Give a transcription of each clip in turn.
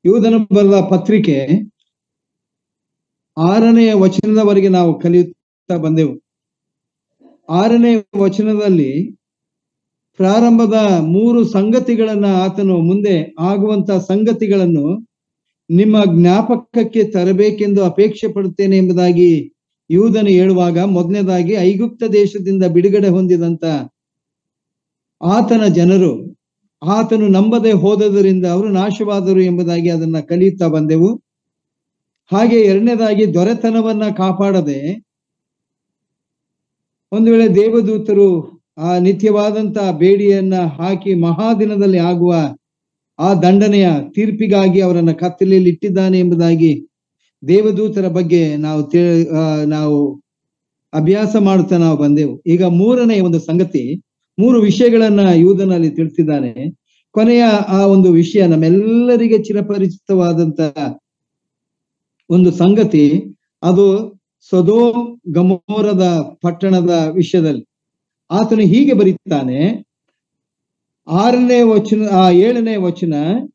ಯೂದನ ಬರೆದ ಪತ್ರಿಕೆ ಆರನೆಯ ವಚನದವರೆಗೆ ನಾವು ಕಲಿಯುತ್ತಾ ಬಂದೆವು ಆರನೇ ವಚನದಲ್ಲಿ ಪ್ರಾರಂಭದ ಮೂರು ಸಂಗತಿಗಳನ್ನ ಆತನು ಮುಂದೆ ಆಗುವಂತ ಸಂಗತಿಗಳನ್ನು ನಿಮ್ಮ ಜ್ಞಾಪಕಕ್ಕೆ ತರಬೇಕೆಂದು ಅಪೇಕ್ಷೆ ಪಡುತ್ತೇನೆ ಎಂಬುದಾಗಿ ಯೂದನು ಹೇಳುವಾಗ ಮೊದಲನೇದಾಗಿ ಐಗುಪ್ತ ದೇಶದಿಂದ ಬಿಡುಗಡೆ ಹೊಂದಿದಂತ ಆತನ ಜನರು ಆತನು ನಂಬದೆ ಹೋದದರಿಂದ ಅವರು ನಾಶವಾದರು ಎಂಬುದಾಗಿ ಅದನ್ನ ಕಲಿಯುತ್ತಾ ಬಂದೆವು ಹಾಗೆ ಎರಡನೇದಾಗಿ ದೊರೆತನವನ್ನ ಕಾಪಾಡದೆ ಒಂದು ವೇಳೆ ದೇವದೂತರು ಆ ನಿತ್ಯವಾದಂತ ಬೇಡಿಯನ್ನ ಹಾಕಿ ಮಹಾದಿನದಲ್ಲಿ ಆಗುವ ಆ ದಂಡನೆಯ ತೀರ್ಪಿಗಾಗಿ ಅವರನ್ನ ಕತ್ತಲೆಯಲ್ಲಿ ಇಟ್ಟಿದ್ದಾನೆ ಎಂಬುದಾಗಿ ದೇವದೂತರ ಬಗ್ಗೆ ನಾವು ತೇ ಆ, ನಾವು ಅಭ್ಯಾಸ ಮಾಡುತ್ತಾ ನಾವು ಬಂದೆವು ಈಗ ಮೂರನೇ ಒಂದು ಸಂಗತಿ ಮೂರು ವಿಷಯಗಳನ್ನ ಯೂದನಲ್ಲಿ ತಿಳಿಸಿದ್ದಾನೆ ಕೊನೆಯ ಆ ಒಂದು ವಿಷಯ ನಮ್ಮೆಲ್ಲರಿಗೆ ಚಿರಪರಿಚಿತವಾದಂತ ಒಂದು ಸಂಗತಿ ಅದು ಸದೋ ಗಮೋರದ ಪಟ್ಟಣದ ವಿಷಯದಲ್ಲಿ ಆತನು ಹೀಗೆ ಬರೀತಾನೆ ಆರನೇ ವಚನ ಆ ಏಳನೇ ವಚನ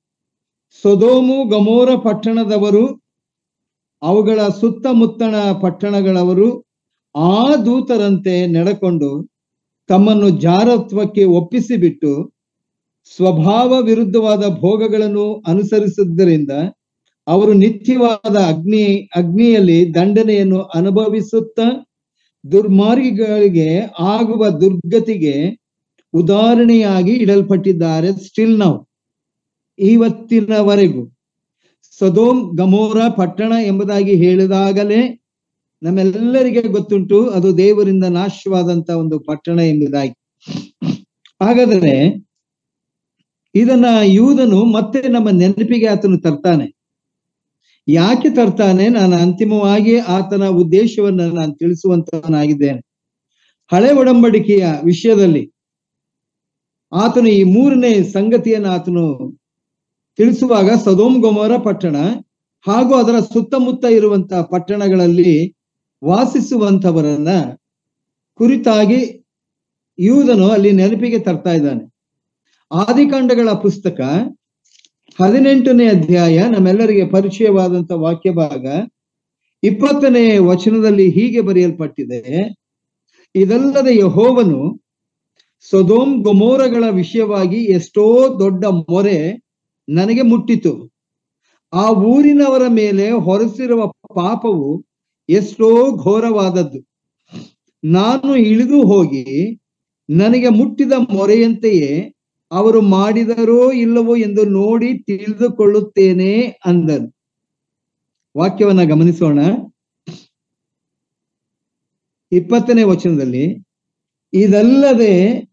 ಸೊದೋಮು ಗಮೋರ ಪಟ್ಟಣದವರು ಅವುಗಳ ಸುತ್ತಮುತ್ತಣ ಪಟ್ಟಣಗಳವರು ಆ ದೂತರಂತೆ ನಡೆಕೊಂಡು ತಮ್ಮನ್ನು ಜಾರತ್ವಕ್ಕೆ ಒಪ್ಪಿಸಿಬಿಟ್ಟು ಸ್ವಭಾವ ವಿರುದ್ಧವಾದ ಭೋಗಗಳನ್ನು ಅನುಸರಿಸಿದ್ದರಿಂದ ಅವರು ನಿತ್ಯವಾದ ಅಗ್ನಿ ಅಗ್ನಿಯಲ್ಲಿ ದಂಡನೆಯನ್ನು ಅನುಭವಿಸುತ್ತಾ ದುರ್ಮಾರ್ಗಿಗಳಿಗೆ ಆಗುವ ದುರ್ಗತಿಗೆ ಉದಾಹರಣೆಯಾಗಿ ಇಡಲ್ಪಟ್ಟಿದ್ದಾರೆ ಸ್ಟಿಲ್ ನಾವು ಇವತ್ತಿನವರೆಗೂ ಸದೋಮ್ ಗಮೋರ ಪಟ್ಟಣ ಎಂಬುದಾಗಿ ಹೇಳಿದಾಗಲೇ ನಮ್ಮೆಲ್ಲರಿಗೆ ಗೊತ್ತುಂಟು ಅದು ದೇವರಿಂದ ನಾಶವಾದಂತ ಒಂದು ಪಟ್ಟಣ ಎಂಬುದಾಗಿ ಹಾಗಾದರೆ ಇದನ್ನ ಯೂದನು ಮತ್ತೆ ನಮ್ಮ ನೆನಪಿಗೆ ಆತನು ತರ್ತಾನೆ ಯಾಕೆ ತರ್ತಾನೆ ನಾನು ಅಂತಿಮವಾಗಿ ಆತನ ಉದ್ದೇಶವನ್ನ ನಾನು ತಿಳಿಸುವಂತವನಾಗಿದ್ದೇನೆ ಹಳೆ ಒಡಂಬಡಿಕೆಯ ವಿಷಯದಲ್ಲಿ ಆತನು ಈ ಮೂರನೇ ಸಂಗತಿಯನ್ನು ಆತನು ತಿಳಿಸುವಾಗ ಸದೋಮ್ ಗೊಮರ ಪಟ್ಟಣ ಹಾಗೂ ಅದರ ಸುತ್ತಮುತ್ತ ಇರುವಂತಹ ಪಟ್ಟಣಗಳಲ್ಲಿ ವಾಸಿಸುವಂತವರನ್ನ ಕುರಿತಾಗಿ ಯೂದನು ಅಲ್ಲಿ ನೆನಪಿಗೆ ತರ್ತಾ ಇದ್ದಾನೆ ಆದಿಕಾಂಡಗಳ ಪುಸ್ತಕ ಹದಿನೆಂಟನೇ ಅಧ್ಯಾಯ ನಮ್ಮೆಲ್ಲರಿಗೆ ಪರಿಚಯವಾದಂತ ವಾಕ್ಯ ಭಾಗ ಇಪ್ಪತ್ತನೇ ವಚನದಲ್ಲಿ ಹೀಗೆ ಬರೆಯಲ್ಪಟ್ಟಿದೆ ಇದಲ್ಲದೆ ಯಹೋವನು ಸೊದೋಮ್ ಗೊಮೋರಗಳ ವಿಷಯವಾಗಿ ಎಷ್ಟೋ ದೊಡ್ಡ ಮೊರೆ ನನಗೆ ಮುಟ್ಟಿತು ಆ ಊರಿನವರ ಮೇಲೆ ಹೊರಸಿರುವ ಪಾಪವು ಎಷ್ಟೋ ಘೋರವಾದದ್ದು ನಾನು ಇಳಿದು ಹೋಗಿ ನನಗೆ ಮುಟ್ಟಿದ ಮೊರೆಯಂತೆಯೇ ಅವರು ಮಾಡಿದರೋ ಇಲ್ಲವೋ ಎಂದು ನೋಡಿ ತಿಳಿದುಕೊಳ್ಳುತ್ತೇನೆ ಅಂದನು ವಾಕ್ಯವನ್ನ ಗಮನಿಸೋಣ ಇಪ್ಪತ್ತನೇ ವಚನದಲ್ಲಿ ಇದಲ್ಲದೆ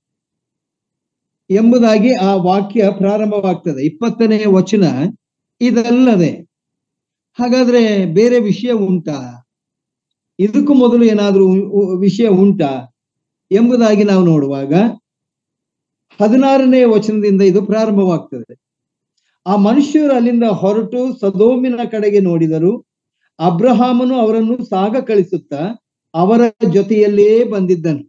ಎಂಬುದಾಗಿ ಆ ವಾಕ್ಯ ಪ್ರಾರಂಭವಾಗ್ತದೆ ಇಪ್ಪತ್ತನೇ ವಚನ ಇದಲ್ಲದೆ ಹಾಗಾದ್ರೆ ಬೇರೆ ವಿಷಯ ಉಂಟಾ ಇದಕ್ಕೂ ಮೊದಲು ಏನಾದ್ರೂ ಉ- ಉ- ವಿಷಯ ಉಂಟಾ ಎಂಬುದಾಗಿ ನಾವು ನೋಡುವಾಗ ಹದಿನಾರನೇ ವಚನದಿಂದ ಇದು ಪ್ರಾರಂಭವಾಗ್ತದೆ ಆ ಮನುಷ್ಯರು ಅಲ್ಲಿಂದ ಹೊರಟು ಸದೋಮಿನ ಕಡೆಗೆ ನೋಡಿದರು ಅಬ್ರಹಾಮನು ಅವರನ್ನು ಸಾಗ ಕಳಿಸುತ್ತಾ ಅವರ ಜೊತೆಯಲ್ಲೇ ಬಂದಿದ್ದನು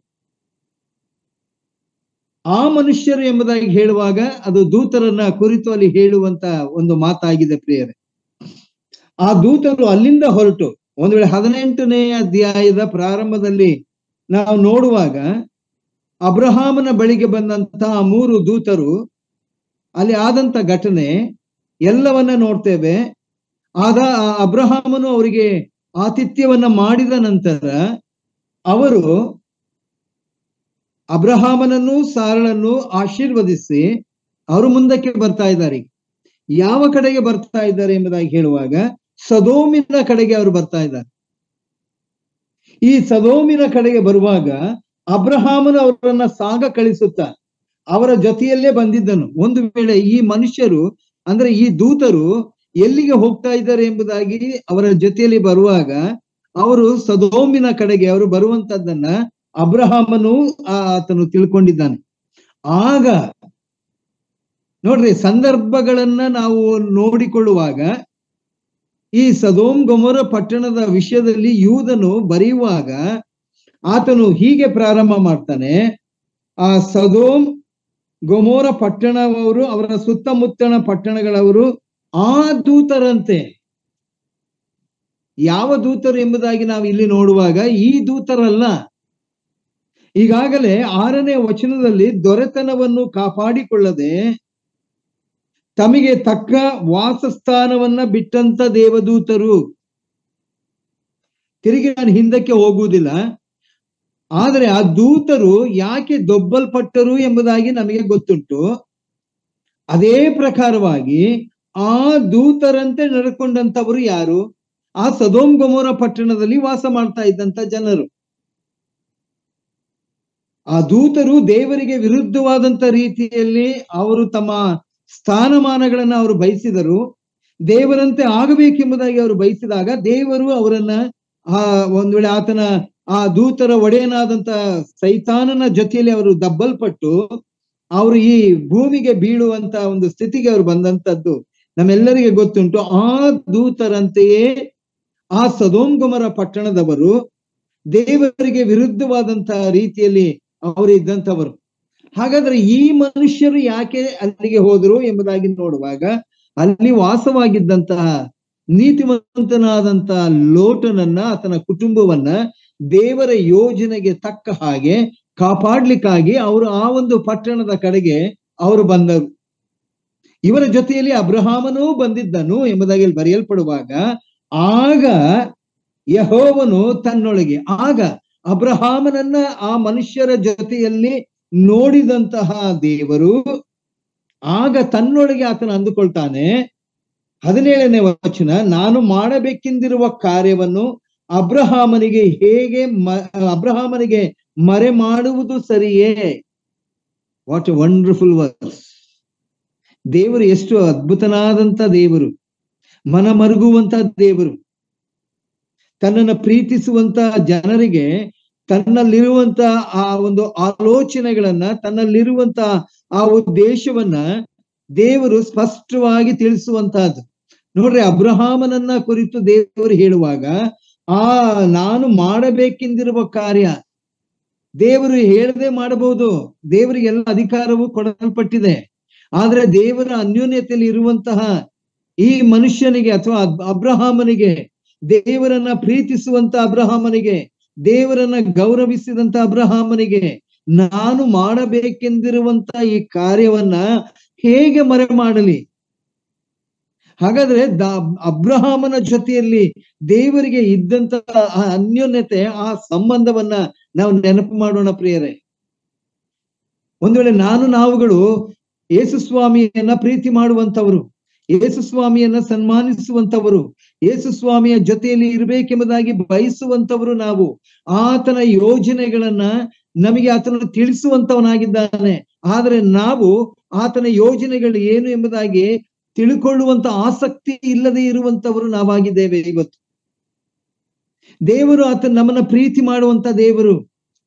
ಆ ಮನುಷ್ಯರು ಎಂಬುದಾಗಿ ಹೇಳುವಾಗ ಅದು ದೂತರನ್ನ ಕುರಿತು ಅಲ್ಲಿ ಹೇಳುವಂತ ಒಂದು ಮಾತಾಗಿದೆ ಪ್ರಿಯರೇ ಆ ದೂತರು ಅಲ್ಲಿಂದ ಹೊರಟು ಒಂದು ವೇಳೆ ಹದಿನೆಂಟನೇ ಅಧ್ಯಾಯದ ಪ್ರಾರಂಭದಲ್ಲಿ ನಾವು ನೋಡುವಾಗ ಅಬ್ರಹಾಮನ ಬಳಿಗೆ ಬಂದಂತಹ ಮೂರು ದೂತರು ಅಲ್ಲಿ ಆದಂತ ಘಟನೆ ಎಲ್ಲವನ್ನ ನೋಡ್ತೇವೆ ಆದ ಆ ಅಬ್ರಹಾಮನು ಅವರಿಗೆ ಆತಿಥ್ಯವನ್ನ ಮಾಡಿದ ನಂತರ ಅವರು ಅಬ್ರಹಾಮನನ್ನು ಸಾರಳನ್ನು ಆಶೀರ್ವದಿಸಿ ಅವರು ಮುಂದಕ್ಕೆ ಬರ್ತಾ ಇದ್ದಾರೆ ಯಾವ ಕಡೆಗೆ ಬರ್ತಾ ಇದ್ದಾರೆ ಎಂಬುದಾಗಿ ಹೇಳುವಾಗ ಸದೋಮಿನ ಕಡೆಗೆ ಅವರು ಬರ್ತಾ ಇದ್ದಾರೆ ಈ ಸದೋಮಿನ ಕಡೆಗೆ ಬರುವಾಗ ಅಬ್ರಹಾಮನು ಅವರನ್ನ ಸಾಗ ಕಳಿಸುತ್ತಾ ಅವರ ಜೊತೆಯಲ್ಲೇ ಬಂದಿದ್ದನು ಒಂದು ವೇಳೆ ಈ ಮನುಷ್ಯರು ಅಂದ್ರೆ ಈ ದೂತರು ಎಲ್ಲಿಗೆ ಹೋಗ್ತಾ ಇದ್ದಾರೆ ಎಂಬುದಾಗಿ ಅವರ ಜೊತೆಯಲ್ಲಿ ಬರುವಾಗ ಅವರು ಸದೋಮಿನ ಕಡೆಗೆ ಅವರು ಬರುವಂತದ್ದನ್ನ ಅಬ್ರಹಾಮನು ಆ ಆತನು ತಿಳ್ಕೊಂಡಿದ್ದಾನೆ ಆಗ ನೋಡ್ರಿ ಸಂದರ್ಭಗಳನ್ನ ನಾವು ನೋಡಿಕೊಳ್ಳುವಾಗ ಈ ಸದೋಮ್ ಗೊಮರ ಪಟ್ಟಣದ ವಿಷಯದಲ್ಲಿ ಯೂದನು ಬರೆಯುವಾಗ ಆತನು ಹೀಗೆ ಪ್ರಾರಂಭ ಮಾಡ್ತಾನೆ ಆ ಸದೋಮ್ ಗೊಮೋರ ಪಟ್ಟಣದವರು ಅವರ ಸುತ್ತಮುತ್ತಣ ಪಟ್ಟಣಗಳವರು ಆ ದೂತರಂತೆ ಯಾವ ದೂತರು ಎಂಬುದಾಗಿ ನಾವು ಇಲ್ಲಿ ನೋಡುವಾಗ ಈ ದೂತರಲ್ಲ ಈಗಾಗಲೇ ಆರನೇ ವಚನದಲ್ಲಿ ದೊರೆತನವನ್ನು ಕಾಪಾಡಿಕೊಳ್ಳದೆ ತಮಗೆ ತಕ್ಕ ವಾಸಸ್ಥಾನವನ್ನ ಬಿಟ್ಟಂತ ದೇವದೂತರು ತಿರುಗಿ ನಾನು ಹಿಂದಕ್ಕೆ ಹೋಗುವುದಿಲ್ಲ ಆದರೆ ಆ ದೂತರು ಯಾಕೆ ದೊಬ್ಬಲ್ಪಟ್ಟರು ಎಂಬುದಾಗಿ ನಮಗೆ ಗೊತ್ತುಂಟು ಅದೇ ಪ್ರಕಾರವಾಗಿ ಆ ದೂತರಂತೆ ನಡ್ಕೊಂಡಂತವರು ಯಾರು ಆ ಸದೋಮ್ ಗೊಮೋರ ಪಟ್ಟಣದಲ್ಲಿ ವಾಸ ಮಾಡ್ತಾ ಇದ್ದಂತ ಜನರು ಆ ದೂತರು ದೇವರಿಗೆ ವಿರುದ್ಧವಾದಂತ ರೀತಿಯಲ್ಲಿ ಅವರು ತಮ್ಮ ಸ್ಥಾನಮಾನಗಳನ್ನ ಅವರು ಬಯಸಿದರು ದೇವರಂತೆ ಆಗಬೇಕೆಂಬುದಾಗಿ ಅವರು ಬಯಸಿದಾಗ ದೇವರು ಅವರನ್ನ ಆ ಒಂದ್ ವೇಳೆ ಆತನ ಆ ದೂತರ ಒಡೆಯನಾದಂತ ಸೈತಾನನ ಜೊತೆಯಲ್ಲಿ ಅವರು ದಬ್ಬಲ್ಪಟ್ಟು ಅವರು ಈ ಭೂಮಿಗೆ ಬೀಳುವಂತ ಒಂದು ಸ್ಥಿತಿಗೆ ಅವರು ಬಂದಂತದ್ದು ನಮ್ಮೆಲ್ಲರಿಗೆ ಗೊತ್ತುಂಟು ಆ ದೂತರಂತೆಯೇ ಆ ಸದೋಂಗುಮರ ಪಟ್ಟಣದವರು ದೇವರಿಗೆ ವಿರುದ್ಧವಾದಂತಹ ರೀತಿಯಲ್ಲಿ ಅವರು ಇದ್ದಂಥವರು ಹಾಗಾದ್ರೆ ಈ ಮನುಷ್ಯರು ಯಾಕೆ ಅಲ್ಲಿಗೆ ಹೋದರು ಎಂಬುದಾಗಿ ನೋಡುವಾಗ ಅಲ್ಲಿ ವಾಸವಾಗಿದ್ದಂತಹ ನೀತಿವಂತನಾದಂತಹ ಲೋಟನನ್ನ ಆತನ ಕುಟುಂಬವನ್ನ ದೇವರ ಯೋಜನೆಗೆ ತಕ್ಕ ಹಾಗೆ ಕಾಪಾಡ್ಲಿಕ್ಕಾಗಿ ಅವರು ಆ ಒಂದು ಪಟ್ಟಣದ ಕಡೆಗೆ ಅವರು ಬಂದರು ಇವರ ಜೊತೆಯಲ್ಲಿ ಅಬ್ರಹಾಮನೂ ಬಂದಿದ್ದನು ಎಂಬುದಾಗಿ ಇಲ್ಲಿ ಬರೆಯಲ್ಪಡುವಾಗ ಆಗ ಯಹೋವನು ತನ್ನೊಳಗೆ ಆಗ ಅಬ್ರಹಾಮನನ್ನ ಆ ಮನುಷ್ಯರ ಜೊತೆಯಲ್ಲಿ ನೋಡಿದಂತಹ ದೇವರು ಆಗ ತನ್ನೊಳಗೆ ಆತನ ಅಂದುಕೊಳ್ತಾನೆ ಹದಿನೇಳನೇ ವಚನ ನಾನು ಮಾಡಬೇಕೆಂದಿರುವ ಕಾರ್ಯವನ್ನು ಅಬ್ರಹಾಮನಿಗೆ ಹೇಗೆ ಮ ಅಬ್ರಹಾಮನಿಗೆ ಮರೆ ಮಾಡುವುದು ಸರಿಯೇ ವಾಟ್ ಎ ವಂಡರ್ಫುಲ್ ವರ್ಸ್ ದೇವರು ಎಷ್ಟು ಅದ್ಭುತನಾದಂತ ದೇವರು ಮನ ಮರುಗುವಂತ ದೇವರು ತನ್ನನ್ನ ಪ್ರೀತಿಸುವಂತ ಜನರಿಗೆ ತನ್ನಲ್ಲಿರುವಂತ ಆ ಒಂದು ಆಲೋಚನೆಗಳನ್ನ ತನ್ನಲ್ಲಿರುವಂತ ಆ ಉದ್ದೇಶವನ್ನ ದೇವರು ಸ್ಪಷ್ಟವಾಗಿ ತಿಳಿಸುವಂತಹದ್ದು ನೋಡ್ರಿ ಅಬ್ರಹಾಮನನ್ನ ಕುರಿತು ದೇವರು ಹೇಳುವಾಗ ಆ ನಾನು ಮಾಡಬೇಕೆಂದಿರುವ ಕಾರ್ಯ ದೇವರು ಹೇಳದೆ ಮಾಡಬಹುದು ದೇವರಿಗೆ ಎಲ್ಲ ಅಧಿಕಾರವು ಕೊಡಲ್ಪಟ್ಟಿದೆ ಆದ್ರೆ ದೇವರ ಅನ್ಯೋನ್ಯತೆಯಲ್ಲಿ ಇರುವಂತಹ ಈ ಮನುಷ್ಯನಿಗೆ ಅಥವಾ ಅಬ್ರಹಾಮನಿಗೆ ದೇವರನ್ನ ಪ್ರೀತಿಸುವಂತ ಅಬ್ರಹಾಮನಿಗೆ ದೇವರನ್ನ ಗೌರವಿಸಿದಂತ ಅಬ್ರಹಾಮನಿಗೆ ನಾನು ಮಾಡಬೇಕೆಂದಿರುವಂತ ಈ ಕಾರ್ಯವನ್ನ ಹೇಗೆ ಮರೆ ಮಾಡಲಿ ಹಾಗಾದ್ರೆ ದ ಅಬ್ರಹಾಮನ ಜೊತೆಯಲ್ಲಿ ದೇವರಿಗೆ ಇದ್ದಂತ ಆ ಅನ್ಯೋನ್ಯತೆ ಆ ಸಂಬಂಧವನ್ನ ನಾವು ನೆನಪು ಮಾಡೋಣ ಪ್ರಿಯರೇ ಒಂದ್ ವೇಳೆ ನಾನು ನಾವುಗಳು ಯೇಸುಸ್ವಾಮಿಯನ್ನ ಪ್ರೀತಿ ಮಾಡುವಂತವರು ಯೇಸುಸ್ವಾಮಿಯನ್ನ ಸನ್ಮಾನಿಸುವಂತವರು ಯೇಸುಸ್ವಾಮಿಯ ಜೊತೆಯಲ್ಲಿ ಇರಬೇಕೆಂಬುದಾಗಿ ಬಯಸುವಂತವರು ನಾವು ಆತನ ಯೋಜನೆಗಳನ್ನ ನಮಗೆ ಆತನ ತಿಳಿಸುವಂತವನಾಗಿದ್ದಾನೆ ಆದ್ರೆ ನಾವು ಆತನ ಯೋಜನೆಗಳು ಏನು ಎಂಬುದಾಗಿ ತಿಳ್ಕೊಳ್ಳುವಂತ ಆಸಕ್ತಿ ಇಲ್ಲದೆ ಇರುವಂತವರು ನಾವಾಗಿದ್ದೇವೆ ಇವತ್ತು ದೇವರು ಆತ ನಮ್ಮನ್ನ ಪ್ರೀತಿ ಮಾಡುವಂತ ದೇವರು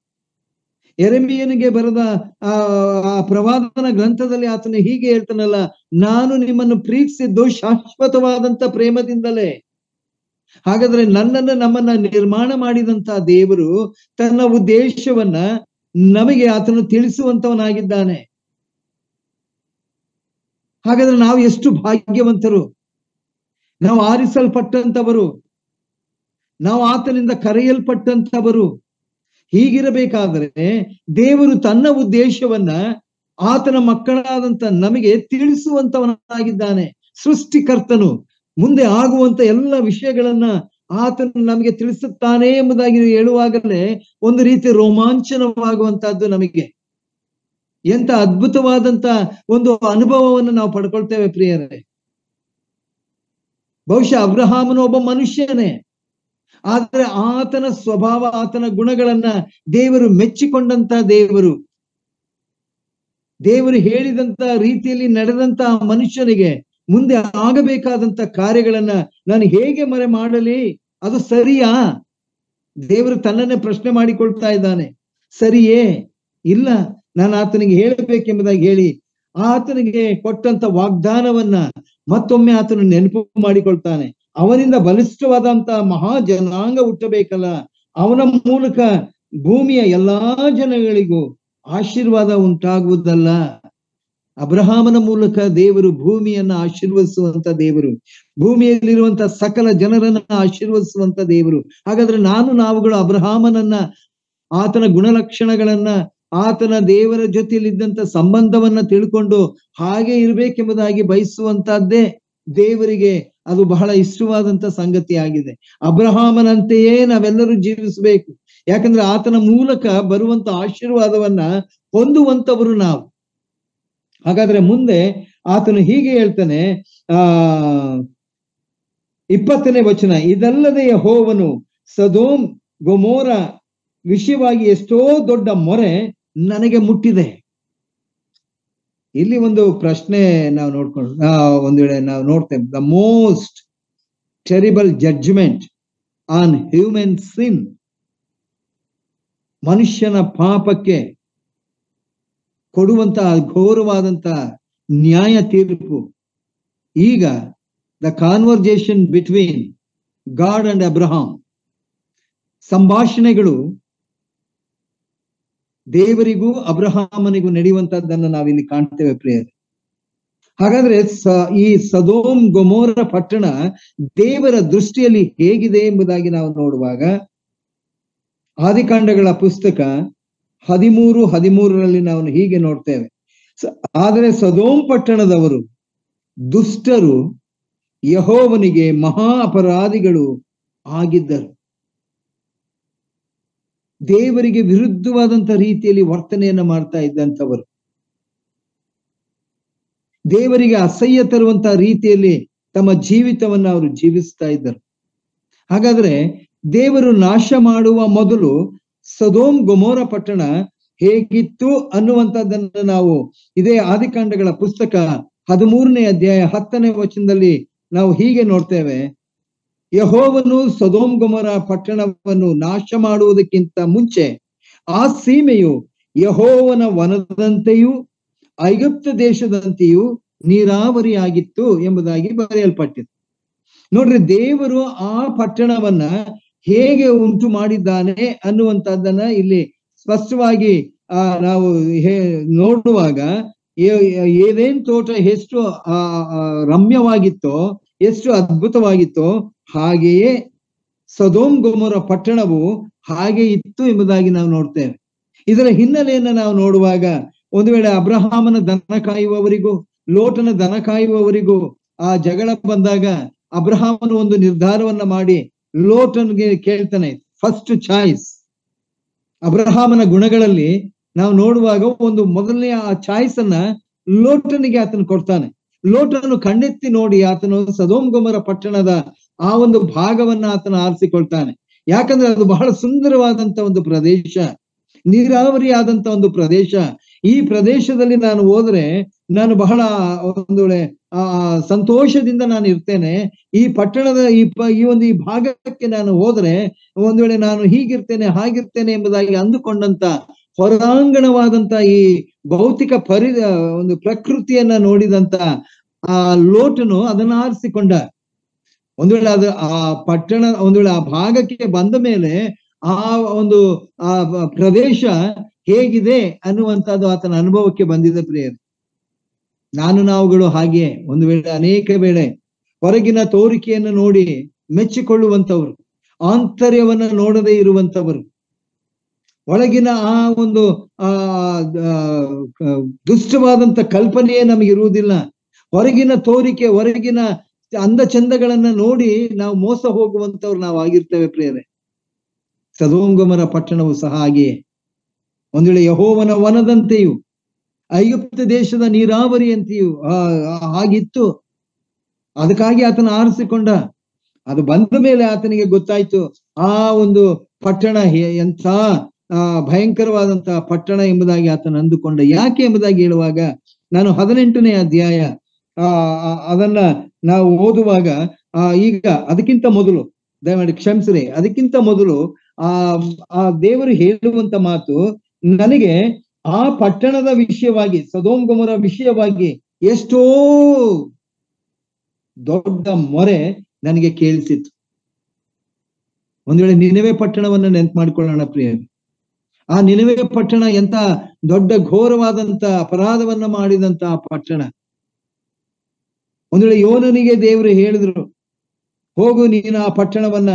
ಎರೆಮಿಯನಿಗೆ ಬರೆದ ಆ ಪ್ರವಾದನ ಗ್ರಂಥದಲ್ಲಿ ಆತನು ಹೀಗೆ ಹೇಳ್ತಾನಲ್ಲ ನಾನು ನಿಮ್ಮನ್ನು ಪ್ರೀತಿಸಿದ್ದು ಶಾಶ್ವತವಾದಂತ ಪ್ರೇಮದಿಂದಲೇ ಹಾಗಾದ್ರೆ ನನ್ನನ್ನ ನಮ್ಮನ್ನ ನಿರ್ಮಾಣ ಮಾಡಿದಂತ ದೇವರು ತನ್ನ ಉದ್ದೇಶವನ್ನ ನಮಗೆ ಆತನು ತಿಳಿಸುವಂತವನಾಗಿದ್ದಾನೆ ಹಾಗಾದ್ರೆ ನಾವು ಎಷ್ಟು ಭಾಗ್ಯವಂತರು ನಾವು ಆರಿಸಲ್ಪಟ್ಟಂತವರು ನಾವು ಆತನಿಂದ ಕರೆಯಲ್ಪಟ್ಟಂತವರು ಹೀಗಿರಬೇಕಾದರೆ ದೇವರು ತನ್ನ ಉದ್ದೇಶವನ್ನ ಆತನ ಮಕ್ಕಳಾದಂತ ನಮಗೆ ತಿಳಿಸುವಂತವನಾಗಿದ್ದಾನೆ ಸೃಷ್ಟಿಕರ್ತನು ಮುಂದೆ ಆಗುವಂತ ಎಲ್ಲ ವಿಷಯಗಳನ್ನ ಆತನು ನಮಗೆ ತಿಳಿಸುತ್ತಾನೆ ಎಂಬುದಾಗಿ ಹೇಳುವಾಗಲೇ ಒಂದು ರೀತಿ ರೋಮಾಂಚನವಾಗುವಂತಹದ್ದು ನಮಗೆ ಎಂತ ಅದ್ಭುತವಾದಂತ ಒಂದು ಅನುಭವವನ್ನು ನಾವು ಪಡ್ಕೊಳ್ತೇವೆ ಪ್ರಿಯರೇ ಬಹುಶಃ ಅಬ್ರಹಾಮನು ಒಬ್ಬ ಮನುಷ್ಯನೇ ಆದ್ರೆ ಆತನ ಸ್ವಭಾವ ಆತನ ಗುಣಗಳನ್ನ ದೇವರು ಮೆಚ್ಚಿಕೊಂಡಂತ ದೇವರು ದೇವರು ಹೇಳಿದಂತ ರೀತಿಯಲ್ಲಿ ನಡೆದಂತ ಮನುಷ್ಯನಿಗೆ ಮುಂದೆ ಆಗಬೇಕಾದಂತ ಕಾರ್ಯಗಳನ್ನ ನಾನು ಹೇಗೆ ಮರೆ ಮಾಡಲಿ ಅದು ಸರಿಯಾ ದೇವರು ತನ್ನನ್ನೇ ಪ್ರಶ್ನೆ ಮಾಡಿಕೊಳ್ತಾ ಇದ್ದಾನೆ ಸರಿಯೇ ಇಲ್ಲ ನಾನು ಆತನಿಗೆ ಹೇಳಬೇಕೆಂಬುದಾಗಿ ಹೇಳಿ ಆತನಿಗೆ ಕೊಟ್ಟಂತ ವಾಗ್ದಾನವನ್ನ ಮತ್ತೊಮ್ಮೆ ಆತನು ನೆನಪು ಮಾಡಿಕೊಳ್ತಾನೆ ಅವನಿಂದ ಬಲಿಷ್ಠವಾದಂತ ಮಹಾ ಜನಾಂಗ ಹುಟ್ಟಬೇಕಲ್ಲ ಅವನ ಮೂಲಕ ಭೂಮಿಯ ಎಲ್ಲಾ ಜನಗಳಿಗೂ ಆಶೀರ್ವಾದ ಉಂಟಾಗುವುದಲ್ಲ ಅಬ್ರಹಾಮನ ಮೂಲಕ ದೇವರು ಭೂಮಿಯನ್ನ ಆಶೀರ್ವದಿಸುವಂತ ದೇವರು ಭೂಮಿಯಲ್ಲಿರುವಂತ ಸಕಲ ಜನರನ್ನ ಆಶೀರ್ವದಿಸುವಂತ ದೇವರು ಹಾಗಾದ್ರೆ ನಾನು ನಾವುಗಳು ಅಬ್ರಹಾಮನನ್ನ ಆತನ ಗುಣಲಕ್ಷಣಗಳನ್ನ ಆತನ ದೇವರ ಜೊತೆಯಲ್ಲಿದ್ದಂತ ಸಂಬಂಧವನ್ನ ತಿಳ್ಕೊಂಡು ಹಾಗೆ ಇರ್ಬೇಕೆಂಬುದಾಗಿ ಬಯಸುವಂತದ್ದೇ ದೇವರಿಗೆ ಅದು ಬಹಳ ಇಷ್ಟವಾದಂತ ಸಂಗತಿ ಆಗಿದೆ ಅಬ್ರಹಾಮನಂತೆಯೇ ನಾವೆಲ್ಲರೂ ಜೀವಿಸಬೇಕು ಯಾಕಂದ್ರೆ ಆತನ ಮೂಲಕ ಬರುವಂತ ಆಶೀರ್ವಾದವನ್ನ ಹೊಂದುವಂತವರು ನಾವು ಹಾಗಾದ್ರೆ ಮುಂದೆ ಆತನು ಹೀಗೆ ಹೇಳ್ತಾನೆ ಆ ಇಪ್ಪತ್ತನೇ ವಚನ ಇದಲ್ಲದೆ ಯೆಹೋವನು ಸದೋಮ್ ಗೊಮೋರ ವಿಷಯವಾಗಿ ಎಷ್ಟೋ ದೊಡ್ಡ ಮೊರೆ ನನಗೆ ಮುಟ್ಟಿದೆ ಇಲ್ಲಿ ಒಂದು ಪ್ರಶ್ನೆ ನಾವು ನೋಡ್ಕೊಂಡು ಆ, ಒಂದು ವೇಳೆ ನಾವು ನೋಡ್ತೇವೆ the most terrible judgement on human sin ಮನುಷ್ಯನ ಪಾಪಕ್ಕೆ ಕೊಡುವಂತಹ ಘೋರವಾದಂತ ನ್ಯಾಯ ತೀರ್ಪು ಈಗ the conversation between God and Abraham ಸಂಭಾಷಣೆಗಳು ದೇವರಿಗೂ ಅಬ್ರಹಾಮನಿಗೂ ನಡೆಯುವಂತದ್ದನ್ನು ನಾವಿಲ್ಲಿ ಕಾಣ್ತೇವೆ ಪ್ರಿಯರೇ ಹಾಗಾದ್ರೆ ಸ ಈ ಸದೋಮ್ ಗೊಮೋರ ಪಟ್ಟಣ ದೇವರ ದೃಷ್ಟಿಯಲ್ಲಿ ಹೇಗಿದೆ ಎಂಬುದಾಗಿ ನಾವು ನೋಡುವಾಗ ಆದಿಕಾಂಡಗಳ ಪುಸ್ತಕ ಹದಿಮೂರು ಹದಿಮೂರರಲ್ಲಿ ನಾವು ಹೀಗೆ ನೋಡ್ತೇವೆ ಸ- ಆದರೆ ಸದೋಮ್ ಪಟ್ಟಣದವರು ದುಷ್ಟರು ಯಹೋವನಿಗೆ ಮಹಾ ಅಪರಾಧಿಗಳು ಆಗಿದ್ದರು ದೇವರಿಗೆ ವಿರುದ್ಧವಾದಂತ ರೀತಿಯಲ್ಲಿ ವರ್ತನೆಯನ್ನ ಮಾಡ್ತಾ ಇದ್ದಂಥವರು ದೇವರಿಗೆ ಅಸಹ್ಯ ತರುವಂತ ರೀತಿಯಲ್ಲಿ ತಮ್ಮ ಜೀವಿತವನ್ನ ಅವರು ಜೀವಿಸ್ತಾ ಇದ್ದರು ಹಾಗಾದ್ರೆ ದೇವರು ನಾಶ ಮಾಡುವ ಮೊದಲು ಸದೋಮ್ ಗೊಮೋರ ಪಟ್ಟಣ ಹೇಗಿತ್ತು ಅನ್ನುವಂಥದ್ದನ್ನ ನಾವು ಇದೇ ಆದಿಕಾಂಡಗಳ ಪುಸ್ತಕ ಹದಿಮೂರನೇ ಅಧ್ಯಾಯ ಹತ್ತನೇ ವಚನದಲ್ಲಿ ನಾವು ಹೀಗೆ ನೋಡ್ತೇವೆ ಯಹೋವನು ಸದೋಮ್ ಗೊಮರ ಪಟ್ಟಣವನ್ನು ನಾಶ ಮಾಡುವುದಕ್ಕಿಂತ ಮುಂಚೆ ಆ ಸೀಮೆಯು ಯಹೋವನ ವನದಂತೆಯೂ ಐಗುಪ್ತ ದೇಶದಂತೆಯೂ ನೀರಾವರಿಯಾಗಿತ್ತು ಎಂಬುದಾಗಿ ಬರೆಯಲ್ಪಟ್ಟಿದೆ ನೋಡ್ರಿ ದೇವರು ಆ ಪಟ್ಟಣವನ್ನ ಹೇಗೆ ಉಂಟು ಮಾಡಿದ್ದಾನೆ ಅನ್ನುವಂಥದ್ದನ್ನ ಇಲ್ಲಿ ಸ್ಪಷ್ಟವಾಗಿ ಆ ನಾವು ಹೇ- ನೋಡುವಾಗ ಏ- ಏನೇನ್ ತೋಟ ಎಷ್ಟು ಆ ಆ, ರಮ್ಯವಾಗಿತ್ತೋ ಎಷ್ಟು ಅದ್ಭುತವಾಗಿತ್ತೋ ಹಾಗೆಯೇ ಸದೋಮ್ ಗೊಮರ ಪಟ್ಟಣವು ಹಾಗೆ ಇತ್ತು ಎಂಬುದಾಗಿ ನಾವು ನೋಡ್ತೇವೆ ಇದರ ಹಿನ್ನೆಲೆಯನ್ನ ನಾವು ನೋಡುವಾಗ ಒಂದು ವೇಳೆ ಅಬ್ರಹಾಮನ ದನ ಕಾಯುವವರಿಗೂ ಲೋಟನ ದನ ಕಾಯುವವರಿಗೂ ಆ ಜಗಳ ಬಂದಾಗ ಅಬ್ರಹಾಮನು ಒಂದು ನಿರ್ಧಾರವನ್ನ ಮಾಡಿ ಲೋಟನ್ಗೆ ಕೇಳ್ತಾನೆ ಫಸ್ಟ್ ಚಾಯ್ಸ್ ಅಬ್ರಹಾಮನ ಗುಣಗಳಲ್ಲಿ ನಾವು ನೋಡುವಾಗ ಒಂದು ಮೊದಲನೇ ಆ ಚಾಯ್ಸ್ ಅನ್ನ ಲೋಟನಿಗೆ ಆತನು ಕೊಡ್ತಾನೆ ಲೋಟನು ಕಣ್ಣೆತ್ತಿ ನೋಡಿ ಆತನು ಸದೋಮ್ ಗೊಮರ ಪಟ್ಟಣದ ಆ ಒಂದು ಭಾಗವನ್ನ ಆತನ ಆರಿಸಿಕೊಳ್ತಾನೆ ಯಾಕಂದ್ರೆ ಅದು ಬಹಳ ಸುಂದರವಾದಂತ ಒಂದು ಪ್ರದೇಶ ನೀರಾವರಿ ಆದಂತ ಒಂದು ಪ್ರದೇಶ ಈ ಪ್ರದೇಶದಲ್ಲಿ ನಾನು ಹೋದ್ರೆ ನಾನು ಬಹಳ ಒಂದು ವೇಳೆ ಆ ಸಂತೋಷದಿಂದ ನಾನು ಇರ್ತೇನೆ ಈ ಪಟ್ಟಣದ ಈ ಪ- ಈ ಒಂದು ಈ ಭಾಗಕ್ಕೆ ನಾನು ಹೋದ್ರೆ ಒಂದು ವೇಳೆ ನಾನು ಹೀಗಿರ್ತೇನೆ ಹಾಗಿರ್ತೇನೆ ಎಂಬುದಾಗಿ ಅಂದುಕೊಂಡಂತ ಹೊರಾಂಗಣವಾದಂತ ಈ ಭೌತಿಕ ಪರಿ ಒಂದು ಪ್ರಕೃತಿಯನ್ನ ನೋಡಿದಂತ ಆ ಲೋಟನು ಅದನ್ನ ಆರಿಸಿಕೊಂಡ ಒಂದು ವೇಳೆ ಅದು ಆ ಪಟ್ಟಣ ಒಂದು ವೇಳೆ ಆ ಭಾಗಕ್ಕೆ ಬಂದ ಮೇಲೆ ಆ ಒಂದು ಆ ಬ- ಪ್ರದೇಶ ಹೇಗಿದೆ ಅನ್ನುವಂಥದ್ದು ಆತನ ಅನುಭವಕ್ಕೆ ಬಂದಿದೆ ಪ್ರಿಯರು ನಾನು ನಾವುಗಳು ಹಾಗೆ ಒಂದು ವೇಳೆ ಅನೇಕ ವೇಳೆ ಹೊರಗಿನ ತೋರಿಕೆಯನ್ನು ನೋಡಿ ಮೆಚ್ಚಿಕೊಳ್ಳುವಂತವರು ಆಂತರ್ಯವನ್ನ ನೋಡದೇ ಇರುವಂತವರು ಒಳಗಿನ ಆ ಒಂದು ಆ ಆ, ಕ- ದುಷ್ಟವಾದಂತ ಕಲ್ಪನೆಯೇ ನಮಗೆ ಇರುವುದಿಲ್ಲ ಹೊರಗಿನ ತೋರಿಕೆ ಹೊರಗಿನ ಅಂದ ಚಂದಗಳನ್ನ ನೋಡಿ ನಾವು ಮೋಸ ಹೋಗುವಂತವ್ರು ನಾವು ಆಗಿರ್ತೇವೆ ಪ್ರಿಯರೇ ಸದೋಂಗಮರ ಪಟ್ಟಣವು ಸಹ ಹಾಗೆಯೇ ಒಂದು ವೇಳೆ ಯಹೋವನ ವನದಂತೆಯೂ ಐಗುಪ್ತ ದೇಶದ ನೀರಾವರಿಯಂತೆಯೂ ಆ- ಆ- ಹಾಗಿತ್ತು ಅದಕ್ಕಾಗಿ ಆತನ ಆರಿಸಿಕೊಂಡ ಅದು ಬಂದ ಮೇಲೆ ಆತನಿಗೆ ಗೊತ್ತಾಯ್ತು ಆ ಒಂದು ಪಟ್ಟಣ ಹೆ- ಎಂಥ ಆ ಭಯಂಕರವಾದಂತಹ ಪಟ್ಟಣ ಎಂಬುದಾಗಿ ಆತನ ಅಂದುಕೊಂಡ ಯಾಕೆ ಎಂಬುದಾಗಿ ಹೇಳುವಾಗ ನಾನು ಹದಿನೆಂಟನೇ ಅಧ್ಯಾಯ ಆ ಆ- ಅದನ್ನ ನಾವು ಓದುವಾಗ ಆ ಈಗ ಅದಕ್ಕಿಂತ ಮೊದಲು ದಯಮಾಡಿ ಕ್ಷಮಿಸ್ರಿ ಅದಕ್ಕಿಂತ ಮೊದಲು ಆ ಆ ದೇವರು ಹೇಳುವಂತ ಮಾತು ನನಗೆ ಆ ಪಟ್ಟಣದ ವಿಷಯವಾಗಿ ಸದೋಮ್ ಗೊಮರ ವಿಷಯವಾಗಿ ಎಷ್ಟೋ ದೊಡ್ಡ ಮೊರೆ ನನಗೆ ಕೇಳಿಸಿತ್ತು ಒಂದ್ ವೇಳೆ ನಿನವೆ ಪಟ್ಟಣವನ್ನ ನೆನ್ಪು ಮಾಡ್ಕೊಳ್ಳೋಣ ಪ್ರಿಯ ಆ ನಿನವೆ ಪಟ್ಟಣ ಎಂತ ದೊಡ್ಡ ಘೋರವಾದಂತ ಅಪರಾಧವನ್ನ ಮಾಡಿದಂತ ಆ ಪಟ್ಟಣ ಒಂದು ವೇಳೆ ಯೋನನಿಗೆ ದೇವರು ಹೇಳಿದ್ರು ಹೋಗು ನೀನು ಆ ಪಟ್ಟಣವನ್ನ